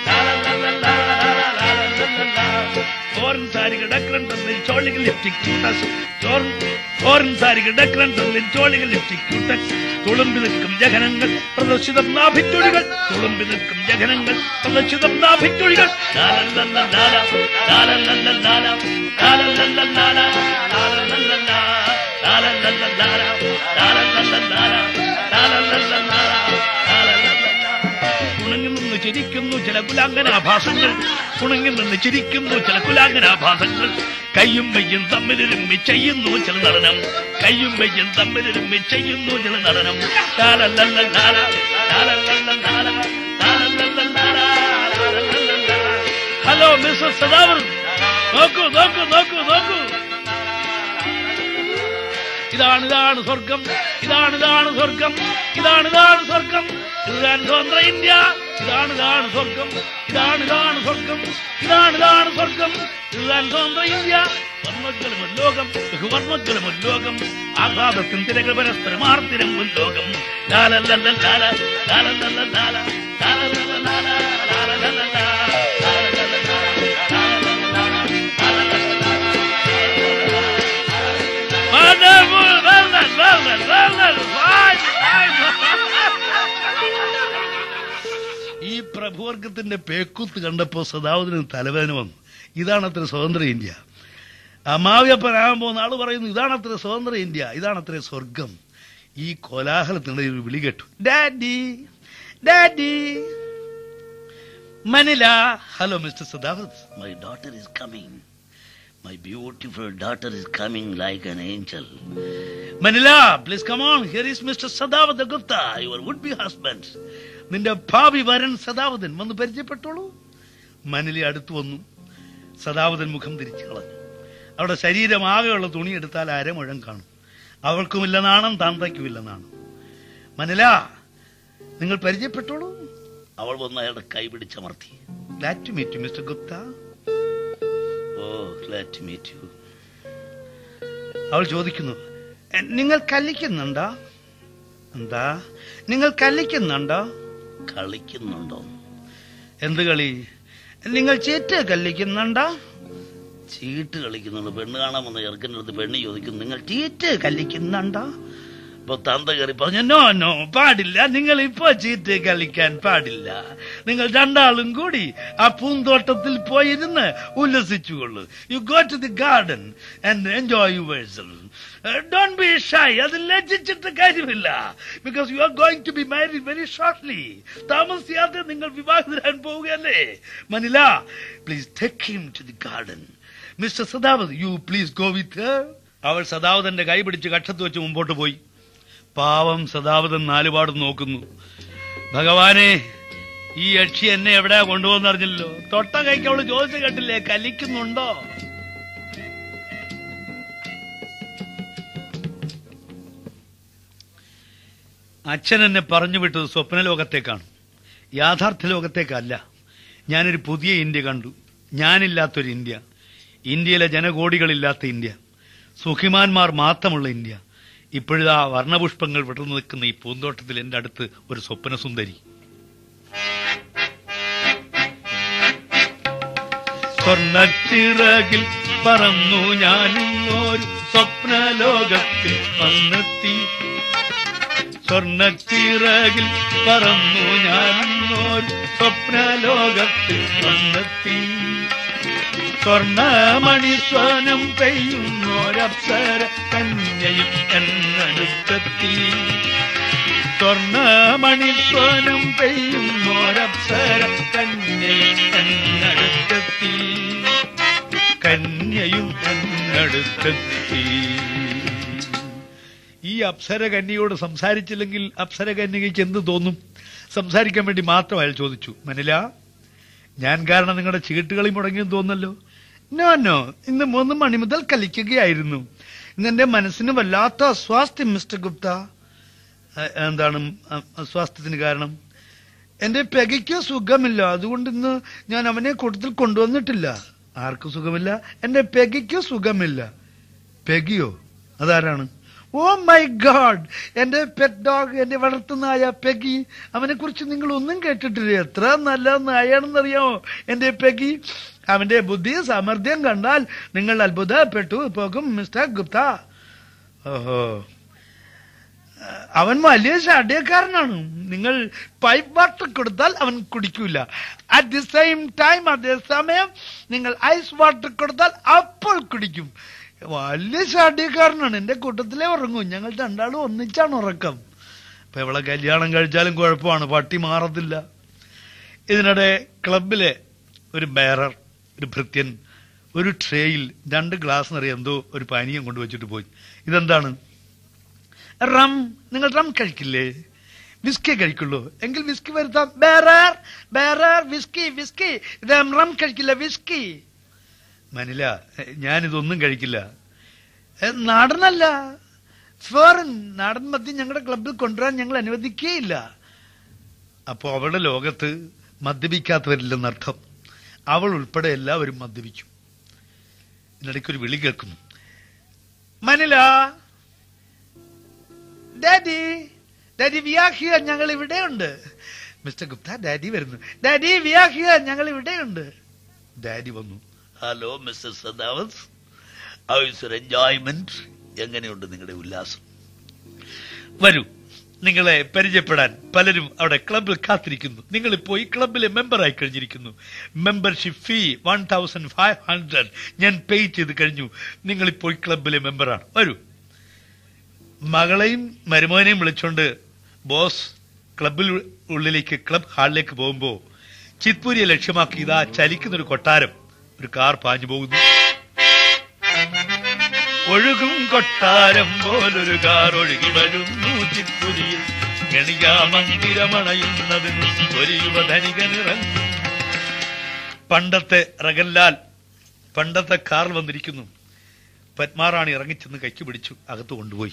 ലാലല്ലല്ലല്ലാല. ഫോറിൻ സാരികൾ ഡക്രൻ തന്നിൽ ചോളികൾ ലിപ്റ്റിക് ക്യൂട്ടസ് ഫോറിൻ സാരികൾ ഡക്രൻ തന്നിൽ ചോളികൾ ലിപ്റ്റിക് ക്യൂട്ടസ് തുളുമ്പി നിൽക്കും ജഗനങ്ങൾ പ്രദർശിതം നാഭിറ്റുഴികൾ തുളുമ്പി നിൽക്കും ജഗനങ്ങൾ പ്രദർശിതം നാഭിറ്റുഴികൾ ലാലല്ലല്ലല്ലാല, ലാലല്ലല്ലല്ലാല, ലാലല്ലല്ലല്ലാല, ലാലല്ലല്ലല്ലാല, ലാലല്ലല്ലല്ലാല, ലാലല്ലല്ലല്ലാല, ലാലല്ലല്ലല്ലാല, ലാലല്ലല്ലല്ലാല. കുണങ്ങി നിന്ന് ചിരിക്കുന്നു ചില കുലാങ്കനാഭാസങ്ങൾ കുണങ്ങി നിന്ന് ചിരിക്കുന്നു ചില കുലാങ്കനാഭാസങ്ങൾ കയ്യും മെയ്യും തമ്മിലിരുമ്മി ചെയ്യുന്നു ചില നടനം കയ്യും മെയ്യും തമ്മിലിരുമ്മി ചെയ്യുന്നു ചില നടനം ലാലല്ലല്ലല്ലാല, ലാലല്ലല്ലല്ലാല, ലാലല്ലല്ലല്ലാല, ലാലല്ലല്ലല്ലാല. ഹലോ മിസ്റ്റർ സദാവർ നോക്കൂ നോക്കൂ നോക്കൂ നോക്കൂ ഇതാണ് ഇതാണ് സ്വർഗം ഇതാണ് ഇതാണ് സ്വർഗം ഇതാണ് ഇതാണ് സ്വർഗം ഇതാണ് സ്വതന്ത്ര ഇന്ത്യ ഇതാണ് ഇതാണ് സ്വർഗം ഇതാണ് ഇതാണ് സ്വർഗം ഇതാണ് ഇതാണ് സ്വർഗം ഇതാണ് സ്വതന്ത്ര ഇന്ത്യ വർണ്ണോജ്വലമോ ലോകം ബഹുവർണ്ണോജ്വലമോ ലോകം ആഹ്ലാദത്തിൻ തിരകൾ പരസ്പരം ആർത്തിരം ലോകം ലാലല്ലല്ലാല ലാലല്ലല്ലാല ലാലല്ലല്ലാല ലാലല്ലല്ലാല Wonderful, well done, well done, well done, fine, fine. ഈ പ്രഭുവർഗത്തിന്റെ പേക്കുത്ത് കണ്ടപ്പോ സദാവതിന് തലവേദന വന്നു ഇതാണത്ര സ്വതന്ത്ര ഇന്ത്യ അമാവ്യപ്പനാകാൻ പോകുന്ന ആള് പറയുന്നു ഇതാണത്ര സ്വതന്ത്ര ഇന്ത്യ ഇതാണത്ര സ്വർഗം ഈ കോലാഹലത്തിനിടയിൽ ഒരു വിളി കേട്ടു daddy daddy Manila hello mister Sadavat My daughter is coming. My beautiful daughter is coming like an angel. Manila please come on here is mister Sadavat Gupta your would be husband നിന്റെ ഭാവി വരൻ സദാവതൻ വന്ന് പരിചയപ്പെട്ടോളൂ മനില അടുത്തു വന്നു സദാവതൻ മുഖം തിരിച്ചു കളഞ്ഞു അവളുടെ ശരീരം ആകെയുള്ള തുണി എടുത്താൽ അരമുഴം കാണും അവൾക്കുമില്ല നാണം താന്തയ്ക്കുമില്ല നാണം മനില നിങ്ങൾ പരിചയപ്പെട്ടോളൂ അവൾ വന്ന് അയാളുടെ കൈ പിടിച്ചമർത്തി glad to meet mister Gupta oh glad to meet you അവൾ ചോദിക്കുന്നു "എ, നിങ്ങൾ കല്ലിക്കുന്നുണ്ടോ എന്താ നിങ്ങൾ കല്ലിക്കുന്നുണ്ടോ കളിക്കുന്നുണ്ടോ എന്ത് കളി നിങ്ങൾ ചീറ്റ് കല്ലിക്കുന്നുണ്ടോ ചീട്ട് കളിക്കുന്നുണ്ട് പെണ്ണ് കാണാൻ വന്ന ചെറുക്കൻ്റെ അടുത്ത് പെണ്ണ് ചോദിക്കും നിങ്ങൾ ചീറ്റ് കല്ലിക്കുന്നുണ്ടോ ഇപ്പൊ തന്ത കയറി പറഞ്ഞു പറഞ്ഞു നോ നോ പാടില്ല നിങ്ങൾ ഇപ്പോ ചീറ്റ് കളിക്കാൻ പാടില്ല നിങ്ങൾ രണ്ടാളും കൂടി ആ പൂന്തോട്ടത്തിൽ പോയിരുന്ന് ഉല്ലസിച്ചുകൊള്ളു you go to the garden and enjoy yourself don't be shy അത് ലജ്ജിച്ചിട്ട് കാര്യമില്ല because you are going to be married very shortly താമസിയാതെ നിങ്ങൾ വിവാഹിതരാൻ പോവുകയല്ലേ Manila please take him to the garden mister Sadavat you please go with അവൾ സദാവതന്റെ കൈ പിടിച്ച് കക്ഷത്ത് വെച്ച് മുമ്പോട്ട് പോയി പാവം സദാവതൻ നാലുപാടും നോക്കുന്നു ഭഗവാനെ ഈ യക്ഷി എന്നെ എവിടെയാ കൊണ്ടുപോകുന്നറിഞ്ഞല്ലോ തൊട്ട കൈക്ക് അവള് ചോദിച്ചു കേട്ടില്ലേ കലിക്കുന്നുണ്ടോ അച്ഛൻ എന്നെ പറഞ്ഞു വിട്ടത് സ്വപ്നലോകത്തേക്കാണ് യാഥാർത്ഥ്യ ലോകത്തേക്കല്ല ഞാനൊരു പുതിയ ഇന്ത്യ കണ്ടു ഞാനില്ലാത്തൊരു ഇന്ത്യ ഇന്ത്യയിലെ ജനകോടികളില്ലാത്ത ഇന്ത്യ സുഖിമാന്മാർ മാത്രമുള്ള ഇന്ത്യ ഇപ്പോഴിതാ വർണ്ണപുഷ്പങ്ങൾ വിടർന്നു നിൽക്കുന്ന ഈ പൂന്തോട്ടത്തിൽ എന്റെ അടുത്ത് ഒരു സ്വപ്നസുന്ദരി സ്വർണ്ണച്ചിറകിൽ പറന്നു ഞാനിന്നൊരു സ്വപ്നലോകത്തിൽ വന്നെത്തി സ്വർണ്ണച്ചിറകിൽ പറന്നു ഞാനിന്നൊരു സ്വപ്നലോകത്തിൽ വന്നെത്തി സ്വർണമണി സ്വനം പെയ്യുന്നോരപ്സര കന്യയും എന്നടുത്തെത്തി സ്വർണമണി സ്വനം പെയ്യുന്നോരപ്സര കന്യയും എന്നടുത്തെത്തി കന്യയും എന്നടുത്തെത്തി ഈ അപ്സര കന്യയോട് സംസാരിച്ചില്ലെങ്കിൽ അപ്സര കന്യകയ്ക്ക് എന്ത് തോന്നും സംസാരിക്കാൻ വേണ്ടി മാത്രം അയാൾ ചോദിച്ചു മനല ഞാൻ കാരണം നിങ്ങളുടെ ചീട്ടുകളി മുടങ്ങിയെന്ന് തോന്നല്ലോ നോ നോ ഇന്ന് മൂന്ന് മണി മുതൽ കളിക്കുകയായിരുന്നു ഇന്ന് എന്റെ മനസ്സിന് വല്ലാത്ത അസ്വാസ്ഥ്യം മിസ്റ്റർ ഗുപ്ത എ- എന്താണ് അ- അസ്വാസ്ഥ്യത്തിന് കാരണം എന്റെ പെകയ്ക്ക് സുഖമില്ല അതുകൊണ്ട് ഇന്ന് ഞാൻ അവനെ കൂട്ടത്തിൽ കൊണ്ടുവന്നിട്ടില്ല ആർക്ക് സുഖമില്ല എന്റെ പെകയ്ക്ക് സുഖമില്ല പെഗിയോ അതാരാണ് ഓ മൈ ഗാഡ് എന്റെ പെറ്റ് ഡോഗ് എന്റെ വളർത്തുന്നായ പെഗി അവനെ കുറിച്ച് നിങ്ങൾ ഒന്നും കേട്ടിട്ടില്ല എത്ര നല്ല നായാണെന്നറിയാമോ എന്റെ പെഗി അവന്റെ ബുദ്ധി സാമർഥ്യം കണ്ടാൽ നിങ്ങൾ അത്ഭുതപ്പെട്ടു പോകും മിസ്റ്റർ ഗുപ്ത ഓഹോ അവൻ വലിയ ഷാഢ്യക്കാരനാണ് നിങ്ങൾ പൈപ്പ് വാട്ടർ കൊടുത്താൽ അവൻ കുടിക്കൂല അറ്റ് ദി സെയിം ടൈം അതേ സമയം നിങ്ങൾ ഐസ് വാട്ടർ കൊടുത്താൽ അപ്പോൾ കുടിക്കും വലിയ ഷാഢ്യക്കാരനാണ് എന്റെ കൂട്ടത്തിലേ ഉറങ്ങും ഞങ്ങൾ രണ്ടാളും ഒന്നിച്ചാണ് ഉറക്കം ഇപ്പൊ ഇവളെ കല്യാണം കഴിച്ചാലും കുഴപ്പമാണ് പട്ടി മാറത്തില്ല ഇതിനിടെ ക്ലബിലെ ഒരു ബേറർ ഒരു ഭൃത്യൻ ഒരു ട്രേയിൽ രണ്ട് ഗ്ലാസ് നിറയെ എന്തോ ഒരു പാനീയം കൊണ്ടുവച്ചിട്ട് പോയി ഇതെന്താണ് റം നിങ്ങൾ റം കഴിക്കില്ലേ വിസ്കി കഴിക്കുള്ളൂ എങ്കിൽ വിസ്കി വരുത്താം ബേറർ ബേറർ വിസ്കി വിസ്കി ഇത് റം കഴിക്കില്ല വിസ്കി മനില ഞാനിതൊന്നും കഴിക്കില്ല ഏ, നാടനല്ല ഫോറിൻ നാടൻ മദ്യം ഞങ്ങളുടെ ക്ലബിൽ കൊണ്ടുവരാൻ ഞങ്ങൾ അനുവദിക്കുകയില്ല അപ്പോ അവളുടെ ലോകത്ത് മദ്യപിക്കാത്തവരില്ലെന്നർത്ഥം അവൾ ഉൾപ്പെടെ എല്ലാവരും മദ്യപിക്കും ഇതിനിടയ്ക്ക് ഒരു വിളി കേൾക്കുന്നു മനില ഡാഡി ഡാഡി വിയാഹിയ ഞങ്ങൾ ഇവിടെയുണ്ട് മിസ്റ്റർ ഗുപ്ത ഡാഡി വരുന്നു ഡാഡി വിയാഹിയ ഞങ്ങൾ ഇവിടെയുണ്ട് ഡാഡി വന്നു hello mister Sadavas how is your enjoyment എങ്ങനെയുണ്ട് നിങ്ങളുടെ ഉല്ലാസം വരൂ നിങ്ങളെ പരിചയപ്പെടാൻ പലരും അവിടെ ക്ലബിൽ കാത്തിരിക്കുന്നു നിങ്ങൾ ഇപ്പോൾ ഈ ക്ലബിലെ മെമ്പറായി കഴിഞ്ഞിരിക്കുന്നു membership fee one thousand five hundred ഞാൻ പേ ചെയ്ത് കഴിഞ്ഞു നിങ്ങളിപ്പോൾ ഈ ക്ലബിലെ മെമ്പറാണ് വരൂ മകളെയും മരുമോനെയും വിളിച്ചോണ്ട് ബോസ് ക്ലബിൽ ഉള്ളിലേക്ക് ക്ലബ് ഹാളിലേക്ക് പോകുമ്പോ ചിത്പൂരിയെ ലക്ഷ്യമാക്കി ഇതാ ചലിക്കുന്ന ഒരു കൊട്ടാരം ഒരു കാർ പാഞ്ഞു പോകുന്നു ഒഴുകും കൊട്ടാരം പോലൊരു കാർ ഒഴുകി വരുന്നു ചിത്പുരിയിൽ ഗണികാ മന്ദിരമണയുന്നതിന് ഒരു യുവധനികനിറങ്ങും പണ്ടത്തെ റഗൻലാൽ പണ്ടത്തെ കാറിൽ വന്നിരിക്കുന്നു പത്മാറാണി ഇറങ്ങിച്ചെന്ന് കൈക്ക് പിടിച്ചു അകത്ത് കൊണ്ടുപോയി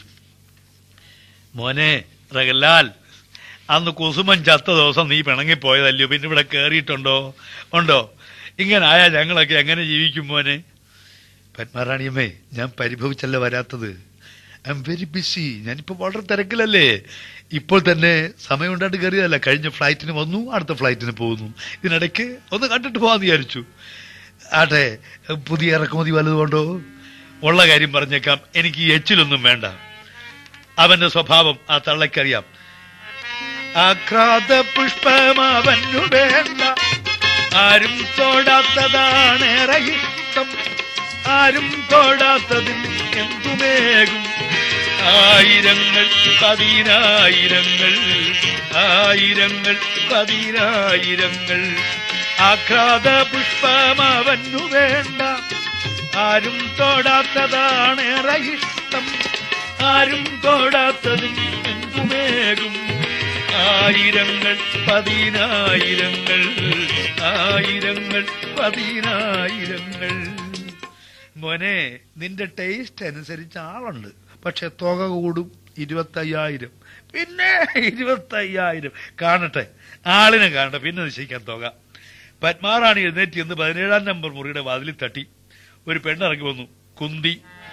മോനെ റഗൻലാൽ അന്ന് കുസുമൻ ചത്ത ദിവസം നീ പിണങ്ങിപ്പോയതല്ലയോ പിന്നെ ഇവിടെ കേറിയിട്ടുണ്ടോ ഉണ്ടോ ഇങ്ങനെ ആയാ ഞങ്ങളൊക്കെ എങ്ങനെ ജീവിക്കും മോനെ പത്മാറാണിയമ്മേ ഞാൻ പരിഭവിച്ചല്ല വരാത്തത് ഐ എം വെരി ബിസി ഞാനിപ്പോ വളരെ തിരക്കിലല്ലേ ഇപ്പോൾ തന്നെ സമയം ഉണ്ടായിട്ട് കയറിയതല്ല കഴിഞ്ഞ ഫ്ലൈറ്റിന് വന്നു അടുത്ത ഫ്ലൈറ്റിന് പോകുന്നു ഇതിനിടയ്ക്ക് ഒന്ന് കണ്ടിട്ട് പോകാന്ന് വിചാരിച്ചു ആട്ടെ പുതിയ ഇറക്കുമതി വല്ലതുകൊണ്ടോ ഉള്ള കാര്യം പറഞ്ഞേക്കാം എനിക്ക് ഈ എച്ചിലൊന്നും വേണ്ട അവന്റെ സ്വഭാവം ആ തള്ളക്കറിയാം ആഘ്രാത പുഷ്പം അവനു വേണ്ട ആരും തൊടാത്തതാണ് ഏറെ ഇഷ്ടം ആരും തൊടാത്തതിൽ എന്തുമേകും ആയിരങ്ങൾ പതിനായിരങ്ങൾ ആയിരങ്ങൾ പതിനായിരങ്ങൾ ആഘ്രാത പുഷ്പം അവനു വേണ്ട ആരും തൊടാത്തതാണ് ഏറെ ഇഷ്ടം ആരും തൊടാത്തതിൽ എന്തുമേകും ആയിരങ്ങൾ പതിനായിരങ്ങൾ ആയിരങ്ങൾ പതിനായിരങ്ങൾ മോനെ നിന്റെ ടേസ്റ്റ് അനുസരിച്ച് ആളുണ്ട് പക്ഷെ തുക കൂടും ഇരുപത്തയ്യായിരം പിന്നെ ഇരുപത്തയ്യായിരം കാണട്ടെ ആളിനെ കാണട്ടെ പിന്നെ നിശ്ചയിക്കാൻ തുക പത്മാറാണി എഴുന്നേറ്റ് എന്ന് പതിനേഴാം നമ്പർ മുറിയുടെ വാതിലിൽ തട്ടി ഒരു പെണ്ണിറങ്ങി വന്നു കുന്തി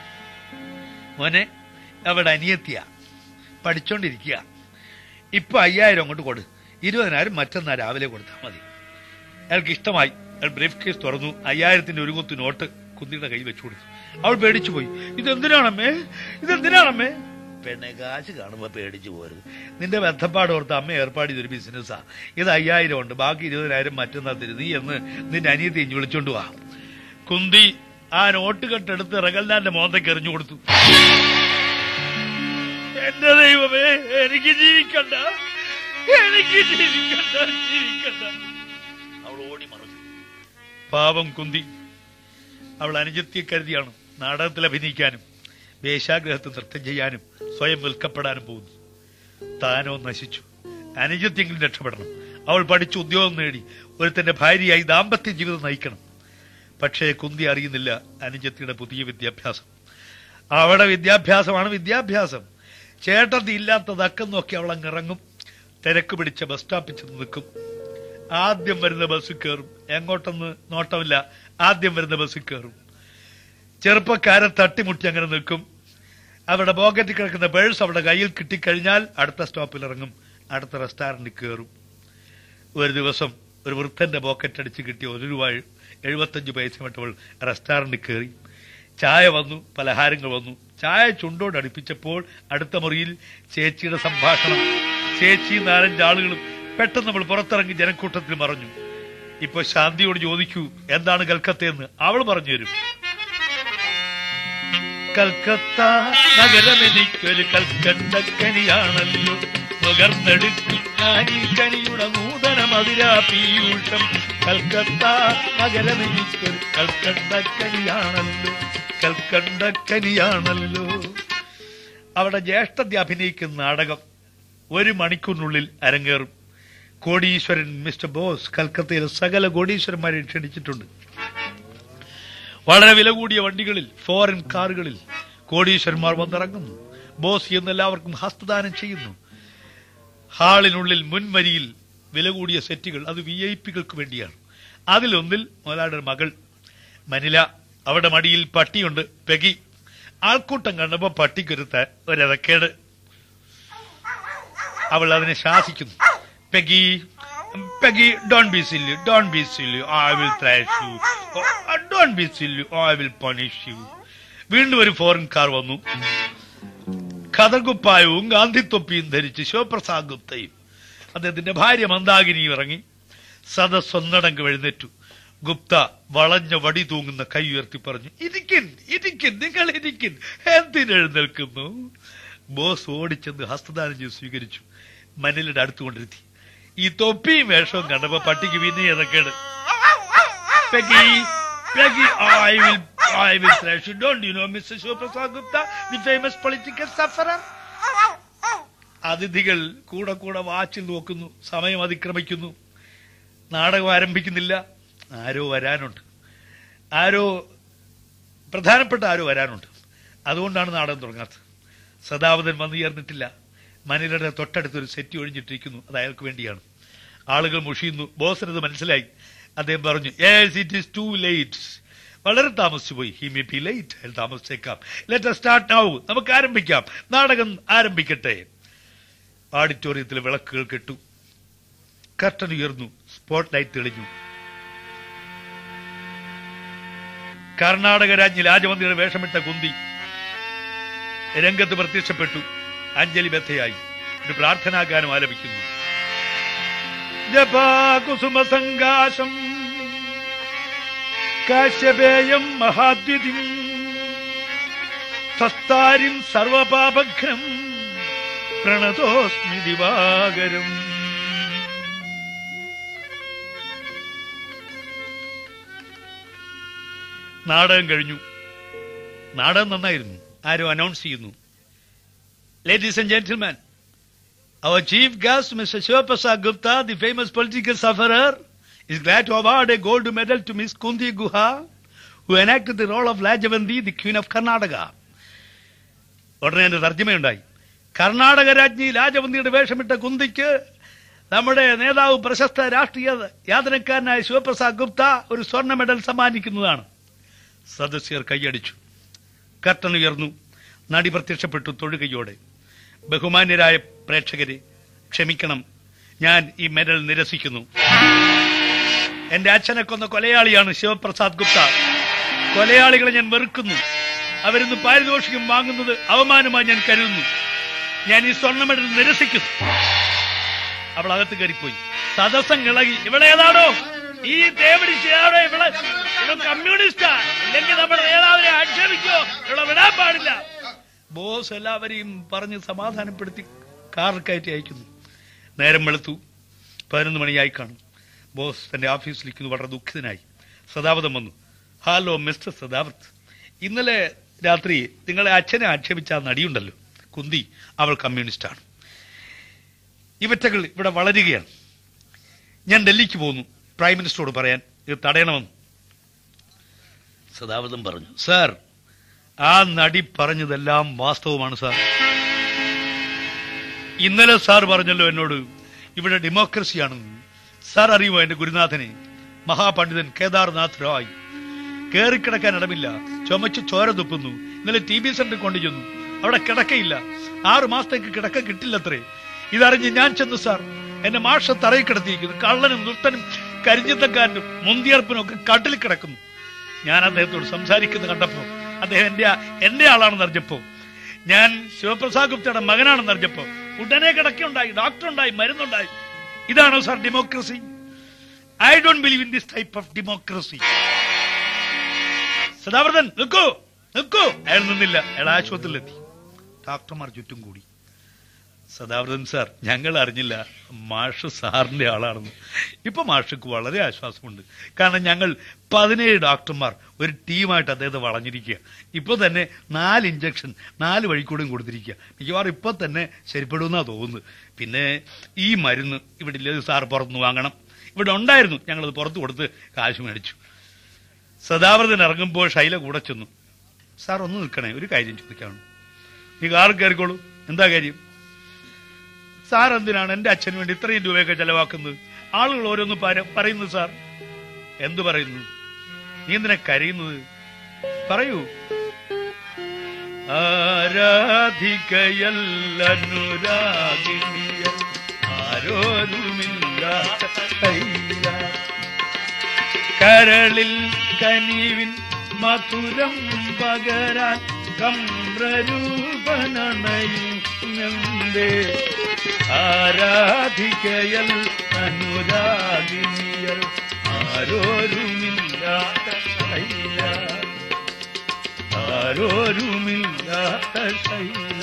മോനെ അവിടെ അനിയത്തിയ പഠിച്ചോണ്ടിരിക്കുക ഇപ്പൊ അയ്യായിരം അങ്ങോട്ട് കൊടു ഇരുപതിനായിരം മറ്റന്നാ രാവിലെ കൊടുത്താൽ മതി അയാൾക്ക് ഇഷ്ടമായി അയാൾ ബ്രീഫ് കേസ് തുറന്നു അയ്യായിരത്തിന്റെ ഒരു കൊത്തു നോട്ട് കുന്തിയുടെ കൈ വെച്ചു കൊടുത്തു അവൾ പേടിച്ചു പോയി ഇതെന്തിനാണമ്മേ ഇതെന്തിനാണമ്മേ പെണ്ണെ കാശ് കാണുമ്പോ പേടിച്ചു പോരുത് നിന്റെ ബന്ധപ്പാട് ഓർത്ത് അമ്മ ഏർപ്പാട് ചെയ്തൊരു ബിസിനസ്സാ ഇത് അയ്യായിരം ഉണ്ട് ബാക്കി ഇരുപതിനായിരം മറ്റന്നാ തരും നീ എന്ന് നിന്റെ അനിയത്തി ഇഞ്ഞു വിളിച്ചോണ്ട് വാ കുന്തി ആ നോട്ട് കെട്ടെടുത്ത് റഗൽനാന്റെ മോന്തയ്ക്ക് എറിഞ്ഞു കൊടുത്തു എന്റെ ദൈവമേ എനിക്ക് ജീവിക്കണ്ട എനിക്ക് ജീവിക്കണ്ട ജീവിക്കണ്ട അവൾ ഓടി മറഞ്ഞു പാവം കുന്തി അവൾ അനുജത്തിയെ കരുതിയാണ് നാടകത്തിൽ അഭിനയിക്കാനും വേശാഗ്രഹത്തിൽ നൃത്തം ചെയ്യാനും സ്വയം വിൽക്കപ്പെടാനും പോകുന്നു താനോ നശിച്ചു അനുജത്തെങ്കിലും രക്ഷപ്പെടണം അവൾ പഠിച്ചു ഉദ്യോഗം നേടി ഒരുത്തന്റെ ഭാര്യയായി ദാമ്പത്യ ജീവിതം നയിക്കണം പക്ഷേ കുന്തി അറിയുന്നില്ല അനുജത്തിയുടെ പുതിയ വിദ്യാഭ്യാസം അവിടെ വിദ്യാഭ്യാസമാണ് വിദ്യാഭ്യാസം ചേട്ടത്തി ഇല്ലാത്ത തക്കം നോക്കി അവൾ അങ്ങ് ഇറങ്ങും തിരക്ക് പിടിച്ച ബസ് സ്റ്റോപ്പിൽ ചെന്ന് നിൽക്കും ആദ്യം വരുന്ന ബസ്സിൽ കയറും എങ്ങോട്ടൊന്ന് നോട്ടമില്ല ആദ്യം വരുന്ന ബസ്സിൽ കയറും ചെറുപ്പക്കാരെ തട്ടിമുട്ടി അങ്ങനെ നിൽക്കും അവരുടെ പോക്കറ്റിൽ കിടക്കുന്ന പേഴ്സ് അവരുടെ കയ്യിൽ കിട്ടിക്കഴിഞ്ഞാൽ അടുത്ത സ്റ്റോപ്പിൽ ഇറങ്ങും അടുത്ത റെസ്റ്റോറന്റിൽ കയറും ഒരു ദിവസം ഒരു വൃദ്ധന്റെ പോക്കറ്റ് അടിച്ച് കിട്ടിയ ഒരു രൂപ എഴുപത്തഞ്ച് പൈസ മറ്റവൾ റെസ്റ്റോറന്റിൽ കയറി ചായ വന്നു പലഹാരങ്ങൾ വന്നു ചായ ചുണ്ടോട് അടുപ്പിച്ചപ്പോൾ അടുത്ത മുറിയിൽ ചേച്ചിയുടെ സംഭാഷണം ചേച്ചി നാലഞ്ച് ആളുകളും പെട്ടെന്ന് നമ്മൾ പുറത്തിറങ്ങി ജനക്കൂട്ടത്തിൽ മറഞ്ഞു ഇപ്പൊ ശാന്തിയോട് ചോദിക്കൂ എന്താണ് കൽക്കത്തയെന്ന് അവൾ പറഞ്ഞു തരും കൽക്കത്ത നഗരമെനിക്കൊരു കൽക്കണ്ടക്കനിയാണല്ലോ നുകർന്നെടുക്കും ഞാനീ കനിയുടെ നൂതന മധുര പീയൂഷം കൽക്കത്ത നഗരമെനിക്കൊരു കൽക്കണ്ടക്കനിയാണല്ലോ കൽക്കണ്ടക്കനിയാണല്ലോ അവിടെ ജ്യേഷ്ഠതി അഭിനയിക്കുന്ന നാടകം ഒരു മണിക്കൂറിനുള്ളിൽ അരങ്ങേറും കോടീശ്വരൻ മിസ്റ്റർ ബോസ് കൽക്കത്തയിലെ സകല കോടീശ്വരന്മാരെ ക്ഷണിച്ചിട്ടുണ്ട് വളരെ വില കൂടിയ വണ്ടികളിൽ ഫോറിൻ കാറുകളിൽ കോടീശ്വരന്മാർ വന്നിറങ്ങുന്നു ബോസ് എന്ന് എല്ലാവർക്കും ഹസ്തദാനം ചെയ്യുന്നു ഹാളിനുള്ളിൽ മുൻവരിയിൽ വില കൂടിയ സെറ്റുകൾ അത് വി ഐ പികൾക്ക് വേണ്ടിയാണ് അതിലൊന്നിൽ മുതലാളിയുടെ മകൾ മനില അവിടെ മടിയിൽ പട്ടിയുണ്ട് പെഗി ആൾക്കൂട്ടം കണ്ടപ്പോ പട്ടിക്കൊരുത്ത ഒരതക്കേട് അവൾ അതിനെ ശാസിക്കുന്നു Peggy Peggy don't be silly don't be silly I will thrash you don't be silly I will punish you വീണ്ടും ഒരു ഫോറിൻ കാർ വന്നു കഥകുപ്പായവും ഗാന്ധിത്തൊപ്പിയും ധരിച്ച് ശിവപ്രസാദ് ഗുപ്തയും അദ്ദേഹത്തിന്റെ ഭാര്യ മന്ദാകിനിയും ഇറങ്ങി സദസ് ഒന്നടങ്ക് എഴുന്നേറ്റു ഗുപ്ത വളഞ്ഞ വടി തൂങ്ങുന്ന കൈ ഉയർത്തി പറഞ്ഞു ഇരിക്കിൻ ഇരിക്കിൻ നിങ്ങൾ ഇരിക്കിൻ എന്തിനെഴുന്നേൽക്കുന്നു ബോസ് ഓടിച്ചെന്ന് ഹസ്തദാനം ചെയ്ത് സ്വീകരിച്ചു മനിലിന്റെ അടുത്തുകൊണ്ടിരുത്തി ഈ തൊപ്പിയും വേഷവും കണ്ടപ്പോ പട്ടിക്ക് പിന്നെ ഏതൊക്കെയാണ് Peggy, Peggy, I will, I will thrash you. Don't you know Mr. Shivaprasad Gupta, the famous political sufferer? അതിഥികൾ കൂടെ കൂടെ വാച്ചിൽ നോക്കുന്നു സമയം അതിക്രമിക്കുന്നു നാടകം ആരംഭിക്കുന്നില്ല ആരോ വരാനുണ്ട് ആരോ പ്രധാനപ്പെട്ട ആരോ വരാനുണ്ട് അതുകൊണ്ടാണ് നാടകം തുടങ്ങാത്തത് സദാവതൻ വന്നു ചേർന്നിട്ടില്ല മനിലയുടെ തൊട്ടടുത്തൊരു സെറ്റ് ഒഴിഞ്ഞിട്ടിരിക്കുന്നു അത് അയാൾക്ക് വേണ്ടിയാണ് ആളുകൾ മുഷിയുന്നു ബോസിനത് മനസ്സിലായി അദ്ദേഹം പറഞ്ഞു yes it is too late വളരെ താമസിച്ചു പോയി ഹി മേ ബി ലേറ്റ് അയാൾ താമസിച്ചേക്കാം ലെറ്റ് സ്റ്റാർട്ട് നൗ നമുക്ക് ആരംഭിക്കാം നാടകം ആരംഭിക്കട്ടെ ഓഡിറ്റോറിയത്തിലെ വിളക്കുകൾ കെട്ടു കർട്ടൻ ഉയർന്നു സ്പോട്ട് ലൈറ്റ് തെളിഞ്ഞു കർണാടക രാജ്ഞി രാജമന്ത്രിയുടെ വേഷമിട്ട കുന്തി രംഗത്ത് പ്രത്യക്ഷപ്പെട്ടു അഞ്ജലി ബദ്ധയായി ഒരു പ്രാർത്ഥനാഗാനം ആലപിക്കുന്നു ജപാകുസുമസങ്കാശം കാശ്യപേയം മഹാദ്വിതിം സ്വസ്താരിം സർവപാപഘ്നം പ്രണതോസ്മി ദിവാകരം നാടകം കഴിഞ്ഞു നാടകം നന്നായിരുന്നു ആരോ അനൗൺസ് ചെയ്യുന്നു ladies and gentleman Our chief guest, Mr. Shivaprasad Gupta, the famous political sufferer, is glad to award a gold medal to Miss Kundi Guha, who enacted the role of Lajavandi, the Queen of Karnataka. ഉടനെ എന്റെ തർജ്ജമയുണ്ടായി കർണാടക രാജ്ഞി രാജവന്തിയുടെ വേഷമിട്ട കുന്തിക്ക് നമ്മുടെ നേതാവ് പ്രശസ്ത രാഷ്ട്രീയ യാതനക്കാരനായ ശിവപ്രസാദ് ഗുപ്ത ഒരു സ്വർണ്ണ മെഡൽ സമ്മാനിക്കുന്നതാണ് സദസ്യർ കൈയടിച്ചു കർട്ടൻ ഉയർന്നു നടി പ്രത്യക്ഷപ്പെട്ടു തൊഴുകയോടെ ബഹുമാന്യരായ പ്രേക്ഷകരെ ക്ഷമിക്കണം ഞാൻ ഈ മെഡൽ നിരസിക്കുന്നു എന്റെ അച്ഛനെ കൊന്ന കൊലയാളിയാണ് ശിവപ്രസാദ് ഗുപ്ത കൊലയാളികളെ ഞാൻ വെറുക്കുന്നു അവരിന്ന് പാരിതോഷികം വാങ്ങുന്നത് അവമാനമായി ഞാൻ കരുതുന്നു ഞാൻ ഈ സ്വർണ്ണ മെഡൽ നിരസിക്കുന്നു അവൾ അകത്ത് കയറിപ്പോയി സദസ്സം ഇളകി ഇവിടെ ഏതാണോ ഈ തേവടിച്ചയാണോ ഇവിടെ ഇവിടെ കമ്മ്യൂണിസ്റ്റാ ഇല്ലെങ്കിൽ നമ്മുടെ നേതാവിനെ ആക്ഷേപിക്കോ ഇവിടെ വിടാൻ പാടില്ല ബോസ് എല്ലാവരെയും പറഞ്ഞ് സമാധാനപ്പെടുത്തി കാർ കയറ്റി അയക്കുന്നു നേരം വെളുത്തു പതിനൊന്ന് മണിയായി കാണും ബോസ് തന്റെ ഓഫീസിലിരിക്കുന്നു വളരെ ദുഃഖിതനായി സദാവതം വന്നു ഹലോ മിസ്റ്റർ സദാവത്ത് ഇന്നലെ രാത്രി നിങ്ങളെ അച്ഛനെ ആക്ഷേപിച്ച ആ നടിയുണ്ടല്ലോ കുന്തി അവൾ കമ്മ്യൂണിസ്റ്റാണ് ഇവറ്റകൾ ഇവിടെ വളരുകയാണ് ഞാൻ ഡൽഹിക്ക് പോകുന്നു പ്രൈം മിനിസ്റ്ററോട് പറയാൻ ഇത് തടയണമെന്ന് സദാവതം പറഞ്ഞു സാർ ആ നടി പറഞ്ഞതെല്ലാം വാസ്തവമാണ് സാർ ഇന്നലെ സാർ പറഞ്ഞല്ലോ എന്നോട് ഇവിടെ ഡെമോക്രസിയാണ് സാർ അറിയുമോ എന്റെ ഗുരുനാഥനെ മഹാപണ്ഡിതൻ കേദാർനാഥ് റായ് കേറിക്കിടക്കാൻ ഇടമില്ല ചുമച്ച് ചോര തുപ്പുന്നു ഇന്നലെ ടി ബി സെന്ററിൽ കൊണ്ടുചെന്നു അവിടെ കിടക്കയില്ല ആറു മാസത്തേക്ക് കിടക്ക കിട്ടില്ലത്രേ ഇതറിഞ്ഞ് ഞാൻ ചെന്നു സാർ എന്നെ മാഷ തറയിൽ കിടത്തിയിരിക്കുന്നു കള്ളനും ദുഷ്ടനും കരിഞ്ചിത്തക്കാരനും മുന്തിയർപ്പനും ഒക്കെ കട്ടിൽ കിടക്കുന്നു ഞാൻ അദ്ദേഹത്തോട് സംസാരിക്കുന്നത് കണ്ടപ്പോ അദ്ദേഹം എന്റെ എന്റെ ആളാണെന്ന് അറിഞ്ഞപ്പോ ഞാൻ ശിവപ്രസാദ് ഗുപ്തയുടെ മകനാണെന്ന് അറിഞ്ഞപ്പോ ഉടനെ കിടക്കുണ്ടായി ഡോക്ടർ ഉണ്ടായി മരുന്നുണ്ടായി ഇതാണോ sir democracy I don't believe in this type of democracy Sadavardhan നിൽക്കൂ നിൽക്കൂ അയാൾ നിന്നില്ല അയാൾ ആശുപത്രിയിലെത്തി ഡോക്ടർമാർ ചുറ്റും കൂടി സദാവർദ്ധൻ സാർ ഞങ്ങൾ അറിഞ്ഞില്ല മാഷ് സാറിന്റെ ആളാണെന്ന് ഇപ്പൊ മാഷക്ക് വളരെ ആശ്വാസമുണ്ട് കാരണം ഞങ്ങൾ പതിനേഴ് ഡോക്ടർമാർ ഒരു ടീമായിട്ട് അദ്ദേഹത്തെ വളഞ്ഞിരിക്കുക ഇപ്പൊ തന്നെ നാല് ഇഞ്ചക്ഷൻ നാല് വഴിക്കൂടെയും കൊടുത്തിരിക്കുക മിക്കവാറും ഇപ്പൊ തന്നെ ശരിപ്പെടുമെന്നാ തോന്നുന്നത് പിന്നെ ഈ മരുന്ന് ഇവിടെ ഇല്ലത് സാർ പുറത്തുനിന്ന് വാങ്ങണം ഇവിടെ ഉണ്ടായിരുന്നു ഞങ്ങളത് പുറത്ത് കൊടുത്ത് കാശ് മേടിച്ചു സദാവൃതൻ ഇറങ്ങുമ്പോൾ ശൈല കൂടെ ചെന്നു സാർ ഒന്ന് നിൽക്കണേ ഒരു കാര്യം ചോദിക്കാണ് നീ കാറ് കയറിക്കോളൂ എന്താ കാര്യം സാർ എന്തിനാണ് എന്റെ അച്ഛന് വേണ്ടി ഇത്രയും രൂപയൊക്കെ ചെലവാക്കുന്നത് ആളുകൾ ഓരോന്ന് പര- പറയുന്നു സാർ എന്തു പറയുന്നു നീ എന്തിനാ കരയുന്നത് പറയൂ ആരാധികയല്ലനുരാഗിണിയ ആരോരുമില്ലാത്ത കൈല. കരളിൽ കനിവിൻ മധുരം പകരാൻ കമ്രരൂപനണയുന്നേ ആരാധികയൽ അനുരാഗിനിയൽ ആരോരുമില്ലാത്ത ശൈല ആരോരുമില്ലാത്ത ശൈല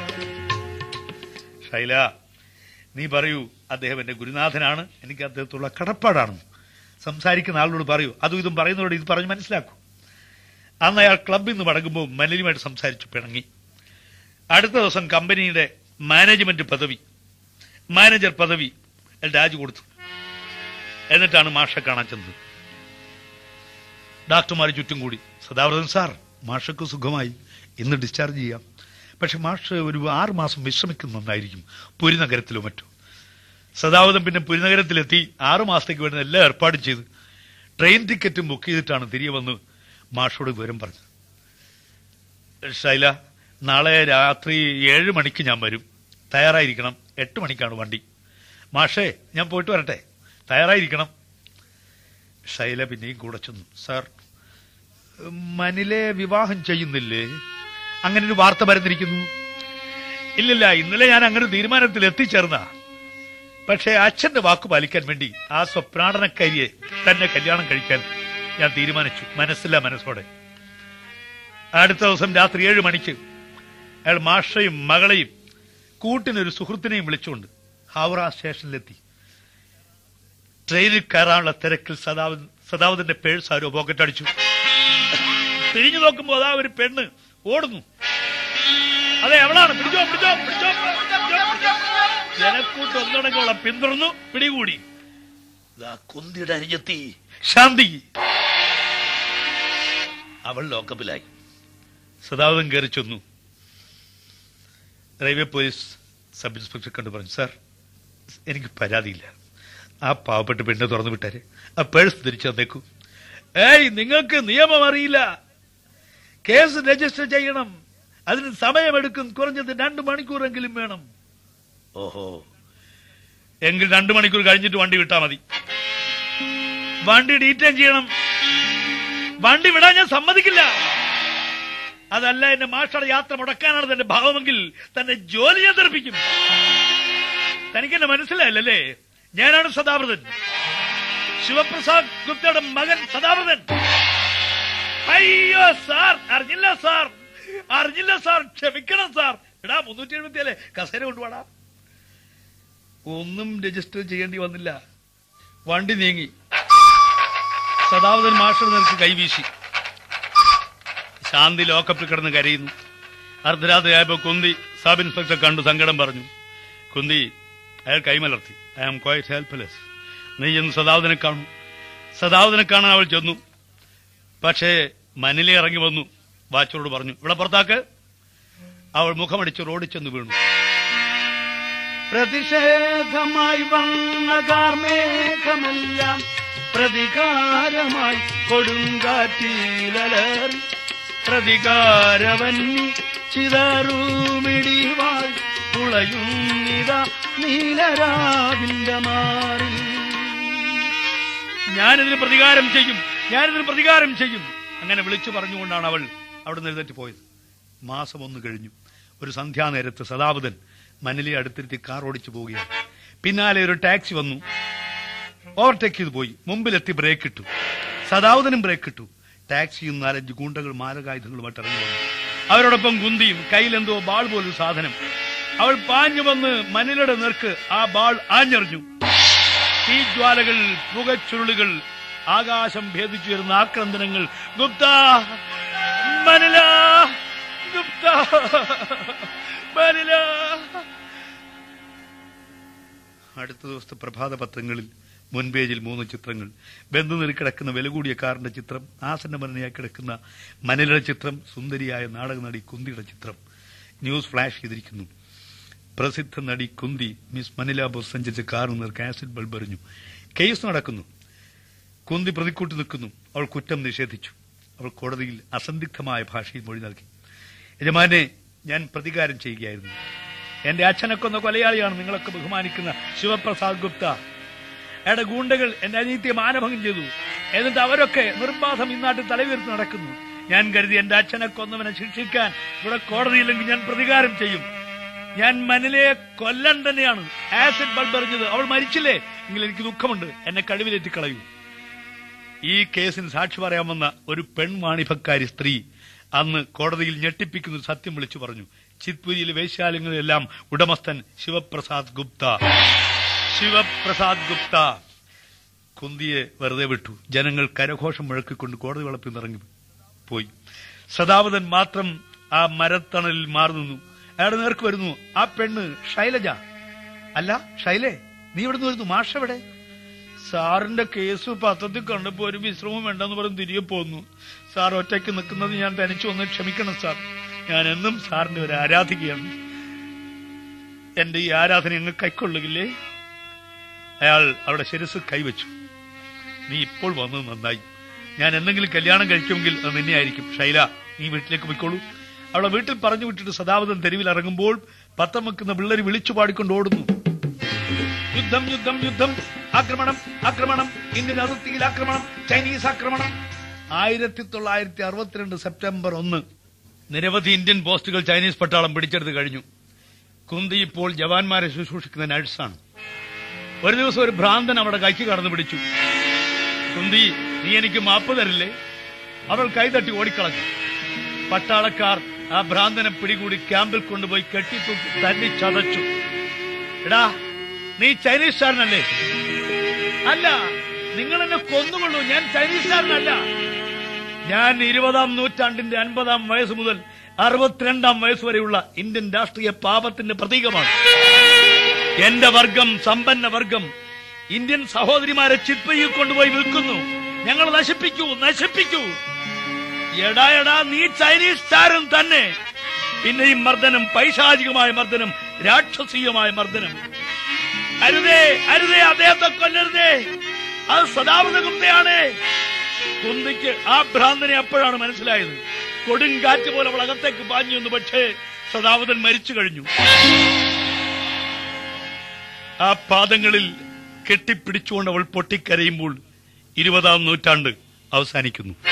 ശൈല നീ പറയൂ അദ്ദേഹം എന്റെ ഗുരുനാഥനാണ് എനിക്ക് അദ്ദേഹത്തുള്ള കടപ്പാടാണ് സംസാരിക്കുന്ന ആളോട് പറയൂ അതും ഇതും പറയുന്നതോട് ഇത് പറഞ്ഞ് മനസ്സിലാക്കൂ അന്ന് അയാൾ ക്ലബിൽ നിന്ന് മടങ്ങുമ്പോൾ മലരിയുമായിട്ട് സംസാരിച്ചു പിണങ്ങി അടുത്ത ദിവസം കമ്പനിയുടെ മാനേജ്മെന്റ് പദവി മാനേജർ പദവി അയാൾ രാജി കൊടുത്തു എന്നിട്ടാണ് മാഷെ കാണാൻ ചെന്നത് ഡോക്ടർമാർ ചുറ്റും കൂടി സദാവ്രതൻ സാർ മാഷക്ക് സുഖമായി ഇന്ന് ഡിസ്ചാർജ് ചെയ്യാം പക്ഷെ മാഷ് ഒരു ആറ് മാസം വിശ്രമിക്കുന്നുണ്ടായിരിക്കും പുരിനഗരത്തിലോ മറ്റോ സദാവതം പിന്നെ പുരിനഗരത്തിലെത്തി ആറു മാസത്തേക്ക് വേണ്ട എല്ലാ ഏർപ്പാടും ചെയ്ത് ട്രെയിൻ ടിക്കറ്റും ബുക്ക് ചെയ്തിട്ടാണ് തിരികെ വന്ന് മാഷോട് വിവരം പറഞ്ഞത് ശൈല നാളെ രാത്രി ഏഴ് മണിക്ക് ഞാൻ വരും തയ്യാറായിരിക്കണം എട്ട് മണിക്കാണ് വണ്ടി മാഷേ ഞാൻ പോയിട്ട് വരട്ടെ തയ്യാറായിരിക്കണം ശൈല പിന്നെയും കൂടെ ചെന്നു സാർ മനിലെ വിവാഹം ചെയ്യുന്നില്ലേ അങ്ങനെ ഒരു വാർത്ത പരന്നിരിക്കുന്നു ഇല്ലില്ല ഇന്നലെ ഞാൻ അങ്ങനെ ഒരു തീരുമാനത്തിൽ എത്തിച്ചേർന്ന പക്ഷേ അച്ഛന്റെ വാക്ക് പാലിക്കാൻ വേണ്ടി ആ സ്വപ്രാടനക്കാരിയെ തന്നെ കല്യാണം കഴിക്കാൻ ഞാൻ തീരുമാനിച്ചു മനസ്സില്ല മനസ്സോടെ അടുത്ത ദിവസം രാത്രി ഏഴ് മണിക്ക് അയാൾ മാഷയും മകളെയും കൂട്ടിനൊരു സുഹൃത്തിനെയും വിളിച്ചുകൊണ്ട് ഹൗറ സ്റ്റേഷനിലെത്തി ട്രെയിനിൽ കയറാനുള്ള തിരക്കിൽ സദാവ സദാവതിന്റെ പേഴ്സ് ആരോ പോക്കറ്റ് അടിച്ചു തിരിഞ്ഞു നോക്കുമ്പോ അതാ ഒരു പെണ്ണ് ഓടുന്നു അതെ എവളാണ് പിടിച്ചോ പിടിച്ചോ പിടിച്ചോ പിടിച്ചോ. ജനക്കൂട്ട് ഒന്നടങ്കോളം പിന്തുടർന്നു പിടികൂടി ഇതാ കുന്തിയുടെ അനുജത്തി ശാന്തി അവൾ ലോക്കപ്പിലായി സദാവതം കയറി ചെന്നു റെയിൽവേ പോലീസ് സബ് ഇൻസ്പെക്ടർ കണ്ടു പറഞ്ഞു സാർ എനിക്ക് പരാതിയില്ല ആ പാവപ്പെട്ട പെണ്ണ് തുറന്നു വിട്ടാരെ ആ പേഴ്സ് തിരിച്ചു തന്നേക്കൂ ഏയ് നിങ്ങൾക്ക് നിയമം അറിയില്ല കേസ് രജിസ്റ്റർ ചെയ്യണം അതിന് സമയമെടുക്കും കുറഞ്ഞത് രണ്ട് മണിക്കൂറെങ്കിലും വേണം ഓഹോ എങ്കിൽ രണ്ടു മണിക്കൂർ കഴിഞ്ഞിട്ട് വണ്ടി വിട്ടാ മതി വണ്ടി ഡീറ്റെയിൻ ചെയ്യണം വണ്ടി വിടാൻ ഞാൻ സമ്മതിക്കില്ല അതല്ല എന്റെ മാഷയുടെ യാത്ര മുടക്കാനാണ് തന്റെ ഭാവമെങ്കിൽ തന്നെ ജോലി ഞാൻ തെറിപ്പിക്കും തനിക്ക് എന്നെ മനസ്സിലായില്ലല്ലേ ഞാനാണ് സദാവൃതൻ ശിവപ്രസാദ് ഗുപ്തയുടെ മകൻ സദാവൃതൻ അയ്യോ സാർ അറിഞ്ഞില്ല സാർ അറിഞ്ഞില്ല സാർ ക്ഷമിക്കണം സാർ എടാ മുന്നൂറ്റി എഴുപത്തിയല്ലേ കസേര കൊണ്ടുപോടാ ഒന്നും രജിസ്റ്റർ ചെയ്യേണ്ടി വന്നില്ല വണ്ടി നീങ്ങി സദാവതൻ മാഷർ നിനക്ക് കൈവീശി ശാന്തി ലോക്കപ്പിൽ കിടന്ന് കരയുന്നു അർദ്ധരാത്രിയായപ്പോ കുന്തി സബ് ഇൻസ്പെക്ടർ കണ്ടു സങ്കടം പറഞ്ഞു കുന്തി അയാൾ കൈമലർത്തി ഐ ആം ക്വൈറ്റ് ഹെൽപ്ലെസ് നീ ചെന്ന് സദാവതനെ കാണും സദാവതനെ കാണാൻ അവൾ ചെന്നു പക്ഷേ മനിലെ ഇറങ്ങി വന്നു വാച്ചോട് പറഞ്ഞു ഇവിടെ പുറത്താക്ക് അവൾ മുഖമടിച്ച് റോഡിൽ ചെന്ന് വീണു പ്രതിഷേധമായി വന്ന കാർമേഘമെല്ലാം പ്രതികാരമായി കൊടുങ്കാറ്റിലലറി പ്രതികാരവന്നി ചിതറുമിടിവാൾ പുളയുന്നിത നീലരാവിന്റെ മാറിൽ ഞാനിതിന് പ്രതികാരം ചെയ്യും ഞാനിതിന് പ്രതികാരം ചെയ്യും അങ്ങനെ വിളിച്ചു പറഞ്ഞുകൊണ്ടാണ് അവൾ അവിടെ നിന്ന് എഴുന്നേറ്റ് പോയത് മാസം ഒന്ന് കഴിഞ്ഞു ഒരു സന്ധ്യാനേരത്ത് സദാപതൻ മനിലെ അടുത്തിരുത്തി കാർ ഓടിച്ചു പോവുകയാണ് പിന്നാലെ ഒരു ടാക്സി വന്നു ഓവർടേക്ക് ചെയ്ത് പോയി മുമ്പിലെത്തി ബ്രേക്ക് ഇട്ടു സദാവതനും ബ്രേക്ക് ഇട്ടു ടാക്സിയും നാലഞ്ച് ഗൂണ്ടകൾ മാരകായുധങ്ങളുമായിട്ട് ഇറങ്ങി വന്നു അവരോടൊപ്പം കുന്തിയും കയ്യിലെന്തോ ബാൾ പോലൊരു സാധനം അവൾ പാഞ്ഞു വന്ന് മനിലയുടെ നേർക്ക് ആ ബാൾ ആഞ്ഞെറിഞ്ഞു തീജ്വാലകൾ പുകച്ചുരുളുകൾ ആകാശം ഭേദിച്ചു വരുന്ന ആക്രന്ദനങ്ങൾ ഗുപ്ത മനില ഗുപ്ത മനില അടുത്ത ദിവസത്തെ പ്രഭാത പത്രങ്ങളിൽ മുൻപേജിൽ മൂന്ന് ചിത്രങ്ങൾ ബന്ധുനിൽ കിടക്കുന്ന വില കൂടിയ കാറിന്റെ ചിത്രം ആസന്നമരണിയായി കിടക്കുന്ന മനിലയുടെ ചിത്രം സുന്ദരിയായ നാടക നടി കുന്തിയുടെ ചിത്രം ന്യൂസ് ഫ്ലാഷ് ചെയ്തിരിക്കുന്നു പ്രസിദ്ധ നടി കുന്തി മിസ് മനില ബോസ് സഞ്ചരിച്ച കാറിന് നേർക്ക് ആസിഡ് ബൾബ് എറിഞ്ഞു കേസ് നടക്കുന്നു കുന്തി പ്രതിക്കൂട്ടി നിൽക്കുന്നു അവൾ കുറ്റം നിഷേധിച്ചു അവൾ കോടതിയിൽ അസന്ദിഗ്ധമായ ഭാഷയിൽ മൊഴി നൽകി യജമാനെ ഞാൻ പ്രതികാരം ചെയ്യുകയായിരുന്നു എന്റെ അച്ഛനെ കൊന്ന കൊലയാളിയാണ് നിങ്ങളൊക്കെ ബഹുമാനിക്കുന്ന ശിവപ്രസാദ് ഗുപ്ത അയാളുടെ ഗൂണ്ടകൾ എന്റെ അനീതിയെ മാനഭംഗം ചെയ്തു എന്നിട്ട് അവരൊക്കെ നിർബാധം ഇന്നാട്ടിൽ തലവീർത്ത് നടക്കുന്നു ഞാൻ കരുതി എന്റെ അച്ഛനെ കൊന്നവനെ ശിക്ഷിക്കാൻ ഇവിടെ കോടതിയില്ലെങ്കിൽ ഞാൻ പ്രതികാരം ചെയ്യും ഞാൻ മനിലയെ കൊല്ലൻ തന്നെയാണ് ആസിഡ് ബൾബ് എറിഞ്ഞത് അവൾ മരിച്ചില്ലേ എങ്കിൽ എനിക്ക് ദുഃഖമുണ്ട് എന്നെ കഴിവിലേറ്റി കളയൂ ഈ കേസിന് സാക്ഷി പറയാൻ വന്ന ഒരു പെൺവാണിഭക്കാരി സ്ത്രീ അന്ന് കോടതിയിൽ ഞെട്ടിപ്പിക്കുന്ന ഒരു സത്യം വിളിച്ചു പറഞ്ഞു ചിത്പുരിയിലെ വേശ്യാലയങ്ങളിലെല്ലാം ഉടമസ്ഥൻ ശിവപ്രസാദ് ഗുപ്ത ശിവപ്രസാദ് ഗുപ്ത കുന്തിയെ വെറുതെ വിട്ടു ജനങ്ങൾ കരഘോഷം മുഴക്കിക്കൊണ്ട് കോടതി വളപ്പിൽ നിന്നിറങ്ങി പോയി സദാവതൻ മാത്രം ആ മരത്തണലിൽ മാറി നിന്നു അയാളുടെ നേർക്ക് വരുന്നു ആ പെണ്ണ് ശൈലജ അല്ല ശൈലേ നീ ഇവിടുന്ന് വരുന്നു മാഷ എവിടെ സാറിന്റെ കേസ് പത്രത്തിൽ കണ്ടപ്പോ ഒരു വിശ്രമം വേണ്ടെന്ന് പറഞ്ഞ് തിരികെ പോന്നു സാർ ഒറ്റയ്ക്ക് നിൽക്കുന്നത് ഞാൻ തനിച്ചു ഒന്ന് ക്ഷമിക്കണം സാർ ഞാൻ എന്നും സാറിന്റെ ഒരു ആരാധികയാണ് എന്റെ ഈ ആരാധന അങ്ങ് കൈക്കൊള്ളുകില്ലേ അയാൾ അവളുടെ ശിരസ് കൈവച്ചു നീ ഇപ്പോൾ വന്നത് നന്നായി ഞാൻ എന്തെങ്കിലും കല്യാണം കഴിക്കുമെങ്കിൽ അത് നിന്നെ ആയിരിക്കും ഷൈല നീ വീട്ടിലേക്ക് പോയിക്കോളൂ അവളെ വീട്ടിൽ പറഞ്ഞു വിട്ടിട്ട് സദാവതൻ തെരുവിൽ ഇറങ്ങുമ്പോൾ പത്തം വെക്കുന്ന പിള്ളേർ വിളിച്ചു പാടിക്കൊണ്ട് ഓടുന്നു യുദ്ധം യുദ്ധം യുദ്ധം ആക്രമണം ആക്രമണം ഇന്ത്യൻ അതിർത്തിയിൽ ആക്രമണം ചൈനീസ് ആക്രമണം ആയിരത്തി തൊള്ളായിരത്തി അറുപത്തിരണ്ട് സെപ്റ്റംബർ ഒന്ന് നിരവധി ഇന്ത്യൻ പോസ്റ്റുകൾ ചൈനീസ് പട്ടാളം പിടിച്ചെടുത്ത് കഴിഞ്ഞു കുന്തി ഇപ്പോൾ ജവാന്മാരെ ശുശ്രൂഷിക്കുന്ന നഴ്സാണ് ഒരു ദിവസം ഒരു ഭ്രാന്തൻ അവിടെ കൈക്ക് കടന്നു പിടിച്ചു കുന്തി നീ എനിക്ക് മാപ്പ് തരില്ലേ അവൾ കൈതട്ടി ഓടിക്കളഞ്ഞു പട്ടാളക്കാർ ആ ഭ്രാന്തനെ പിടികൂടി ക്യാമ്പിൽ കൊണ്ടുപോയി കെട്ടിത്തൂക്കി തല്ലി ചതച്ചു എടാ നീ ചൈനീസുകാരനല്ലേ അല്ല നിങ്ങൾ എന്നെ കൊന്നുകൊള്ളൂ ഞാൻ ചൈനീസുകാരനല്ല ഞാൻ ഇരുപതാം നൂറ്റാണ്ടിന്റെ അൻപതാം വയസ്സ് മുതൽ അറുപത്തിരണ്ടാം വയസ്സ് വരെയുള്ള ഇന്ത്യൻ രാഷ്ട്രീയ പാപത്തിന്റെ പ്രതീകമാണ് എന്റെ വർഗം സമ്പന്ന വർഗം ഇന്ത്യൻ സഹോദരിമാരെ ചിത്പയിൽ കൊണ്ടുപോയി വിൽക്കുന്നു ഞങ്ങൾ നശിപ്പിക്കൂ നശിപ്പിക്കൂ എടാ എടാ നീ ചൈനീസ് താരം തന്നെ പിന്നെ ഈ മർദ്ദനം പൈശാചികമായ മർദ്ദനം രാക്ഷസീയമായ മർദ്ദനം അരുതേ അരുതേ അദ്ദേഹത്തെ കൊല്ലരുതേ അത് സദാവത ഗുപ്തയാണ് കുന്തിക്ക് ആ ഭ്രാന്തനെ അപ്പോഴാണ് മനസ്സിലായത് കൊടുങ്കാറ്റ് പോലെ അവൾ അകത്തേക്ക് പാഞ്ഞു എന്ന് പക്ഷേ സദാവതൻ മരിച്ചു കഴിഞ്ഞു ആ പാദങ്ങളിൽ കെട്ടിപ്പിടിച്ചുകൊണ്ട് അവൾ പൊട്ടിക്കരയുമ്പോൾ ഇരുപതാം നൂറ്റാണ്ട് അവസാനിക്കുന്നു